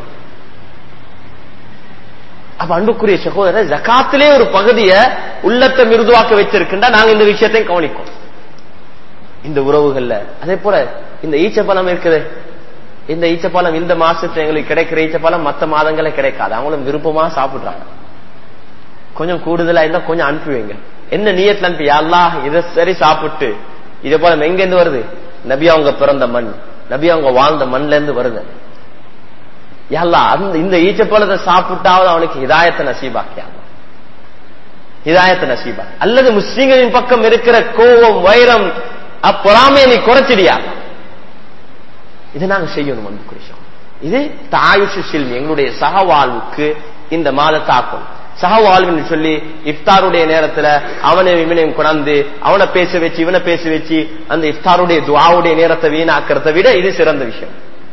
அப்ப அன்புக்குரிய சகோதரர் ஜகாத்திலே ஒரு பகுதியை உள்ளத்தை மிருதுவாக்க வச்சிருக்கின்றா நாங்க இந்த விஷயத்தையும் கவனிக்கும் இந்த உறவுகள்ல அதே போல இந்த ஈச்சப்பழம் இருக்குது இந்த ஈச்சப்பழம் இந்த மாசத்துல எங்களுக்கு கிடைக்கிற ஈச்சப்பழம் மத்த மாதங்கள கிடைக்காது அவங்களும் விருப்பமா சாப்பிடுறாங்க கொஞ்சம் கூடுதலா இருந்தா கொஞ்சம் அனுப்பி வைங்க என்ன நீயத்துல அனுப்பி அல்லாஹ் இதை சரி சாப்பிட்டு இதே போல எங்க இருந்து வருது நபி அவங்க பிறந்த மண் நபி அவங்க வாழ்ந்த மண்ல இருந்து வருது யல்லா அந்த இந்த ஈச்சப்பழத்தை சாப்பிட்டாவது அவனுக்கு ஹிதாயத்தை நசீபாக்கியா ஹிதாயத்தை நசீபா அல்லது முஸ்லீம்களின் பக்கம் இருக்கிற கோபம் வைரம் அப்பொறாமையை நீ குறைச்சிடியா இதை நாங்க செய்யணும் வந்து குறிச்சோம் இது தாயுஷு சில்வி எங்களுடைய சகவாழ்வுக்கு இந்த மாதத்தை ஆக்கும் சகவாழ்வுன்னு சொல்லி இஃப்தாருடைய நேரத்துல அவனை இவனையும் கொண்டாந்து அவனை பேச வச்சு இவனை பேச வச்சு அந்த இஃப்தாருடைய துவாவுடைய நேரத்தை வீணாக்கிறத விட இது சிறந்த விஷயம்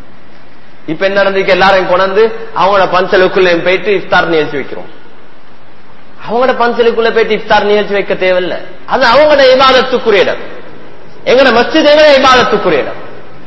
இப்ப என்ன நடந்திருக்கு எல்லாரையும் கொண்டாந்து அவங்களோட பஞ்சலுக்குள்ள போயிட்டு இஃப்தார் நிகழ்ச்சி வைக்கிறோம் அவங்களோட பஞ்சலுக்குள்ள போயிட்டு இஃப்தார் நிகழ்ச்சி வைக்க தேவையில்லை அது அவங்களோட இபாதத்துக்குரிய இடம் எங்கட மஸ்ஜித் எங்கட இபாதத்துக்குரிய இடம்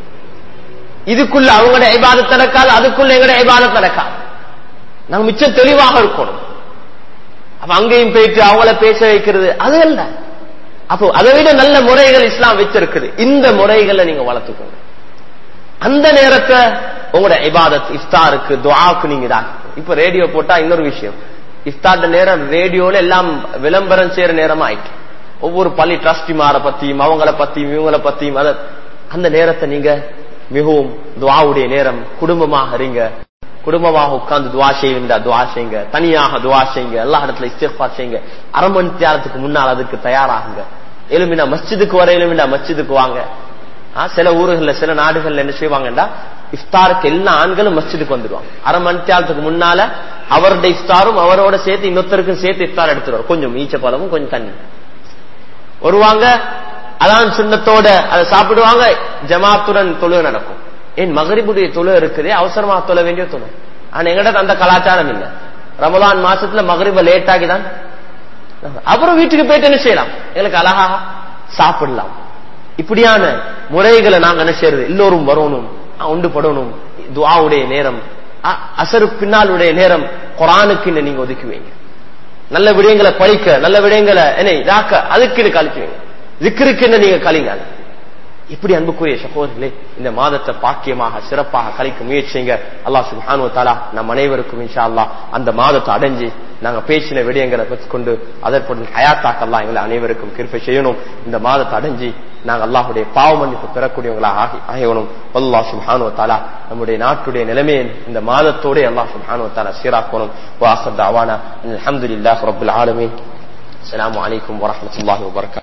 இதுக்குள்ள அவங்களோட ஐபாதத் நடக்காது அதுக்குள்ள எங்கட ஐபாதத் நடக்காது நாங்க மிச்சம் தெளிவாக இருக்கணும் அப்ப அங்கேயும் போயிட்டு அவங்கள பேச வைக்கிறது அது அல்ல அப்போ அதை விட நல்ல முறைகள் இஸ்லாம் வச்சிருக்குது இந்த முறைகளை நீங்க வளர்த்துக்கோங்க அந்த நேரத்தை உங்களோட இபாதத் இஃப்தாருக்கு துவாக்கு நீங்க தான் இப்ப ரேடியோ போட்டா இன்னொரு விஷயம் இஃப்தார் நேரம் ரேடியோல எல்லாம் விளம்பரம் செய்யற நேரமா ஆயிட்டு ஒவ்வொரு பள்ளி ட்ரஸ்டிமார பத்தியும் அவங்கள பத்தியும் இவங்கள பத்தியும் அத அந்த நேரத்தை நீங்க மிகவும் துவாவுடைய நேரம் குடும்பமாக இருங்க குடும்பமாக உட்கார்ந்து துவா செய்யுங்க துவா செய்யுங்க தனியாக துவா செய்யுங்க எல்லா இடத்துல இஸ்திஃபார் செய்யுங்க அரை மணி நேரத்துக்கு முன்னால் அதுக்கு தயாராகுங்க எலுமினா மஸ்ஜிதுக்கு வர எலுமினா மஸ்ஜிதுக்கு வாங்க ஆ, சில ஊர்கள்ல சில நாடுகள்ல என்ன செய்வாங்கன்னா இஃப்தாருக்கு எல்லா ஆண்களும் மஸ்ஜிதுக்கு வந்துடுவாங்க அரை மணி நேரத்துக்கு முன்னால அவருடைய இஃப்தாரும் அவரோட சேர்த்து இன்னொருத்தருக்கும் சேர்த்து இஃப்தார் எடுத்துருவார் கொஞ்சம் ஈச்ச பழமும் கொஞ்சம் தண்ணி வருவாங்க அதான் சுண்ணத்தோட அதை சாப்பிடுவாங்க ஜமாத்துடன் தொழுகை நடக்கும் ஏன் மகரிபுடைய தொழுகை இருக்குதே அவசரமா தொழ வேண்டிய தொழு ஆனா எங்கிட்ட அந்த கலாச்சாரம் இல்ல ரமலான் மாசத்துல மகரிப லேட் ஆகிதான் அப்புறம் வீட்டுக்கு போயிட்டு என்ன செய்யலாம் எங்களுக்கு அழகா சாப்பிடலாம் இப்படியான முறைகளை நாங்க என்ன செய்யறது எல்லோரும் வரணும் உண்டு படணும் துவாவுடைய நேரம் அ- அசரு பின்னாலுடைய நேரம் குரானுக்கு நீங்க ஒதுக்கி வைங்க நல்ல விடயங்களை படிக்க நல்ல விடயங்களை என்ன இதாக்க அதுக்கு கழிச்சுவீங்க திக்ருக்கு நீங்க கழிங்க இப்படி அன்புக்குரிய சகோதரர்களே இந்த மாதத்தை பாக்கியமாக சிறப்பாக கழிக்க முயற்சிங்க அல்லாஹ் சுப்ஹானு தாலா நம் அனைவருக்கும் இன்ஷா அல்லாஹ் அந்த மாதத்தை அடைஞ்சு நாங்க பேசின விடயங்களை வச்சுக்கொண்டு அதற்படி ஹயாத்தாக்கெல்லாம் எங்களை அனைவருக்கும் கிருப்பை செய்யணும் இந்த மாதத்தை அடைஞ்சு நாங்க அல்லாஹுடைய பாவ மன்னிப்பு பெறக்கூடியவங்களாக ஆகி ஆகணும் அல்லாஹ் சுப்ஹானு தாலா நம்முடைய நாட்டுடைய நிலைமையை இந்த மாதத்தோட அல்லாஹ் சுப்ஹானு தாலா சீராக்கணும் வாசர் தாவானா அல்ஹம்துலில்லாஹ் ரப்பில் ஆலமீன் அஸ்ஸலாமு அலைக்கும் வரஹ்மத்துல்லாஹி வபரகாத்துஹு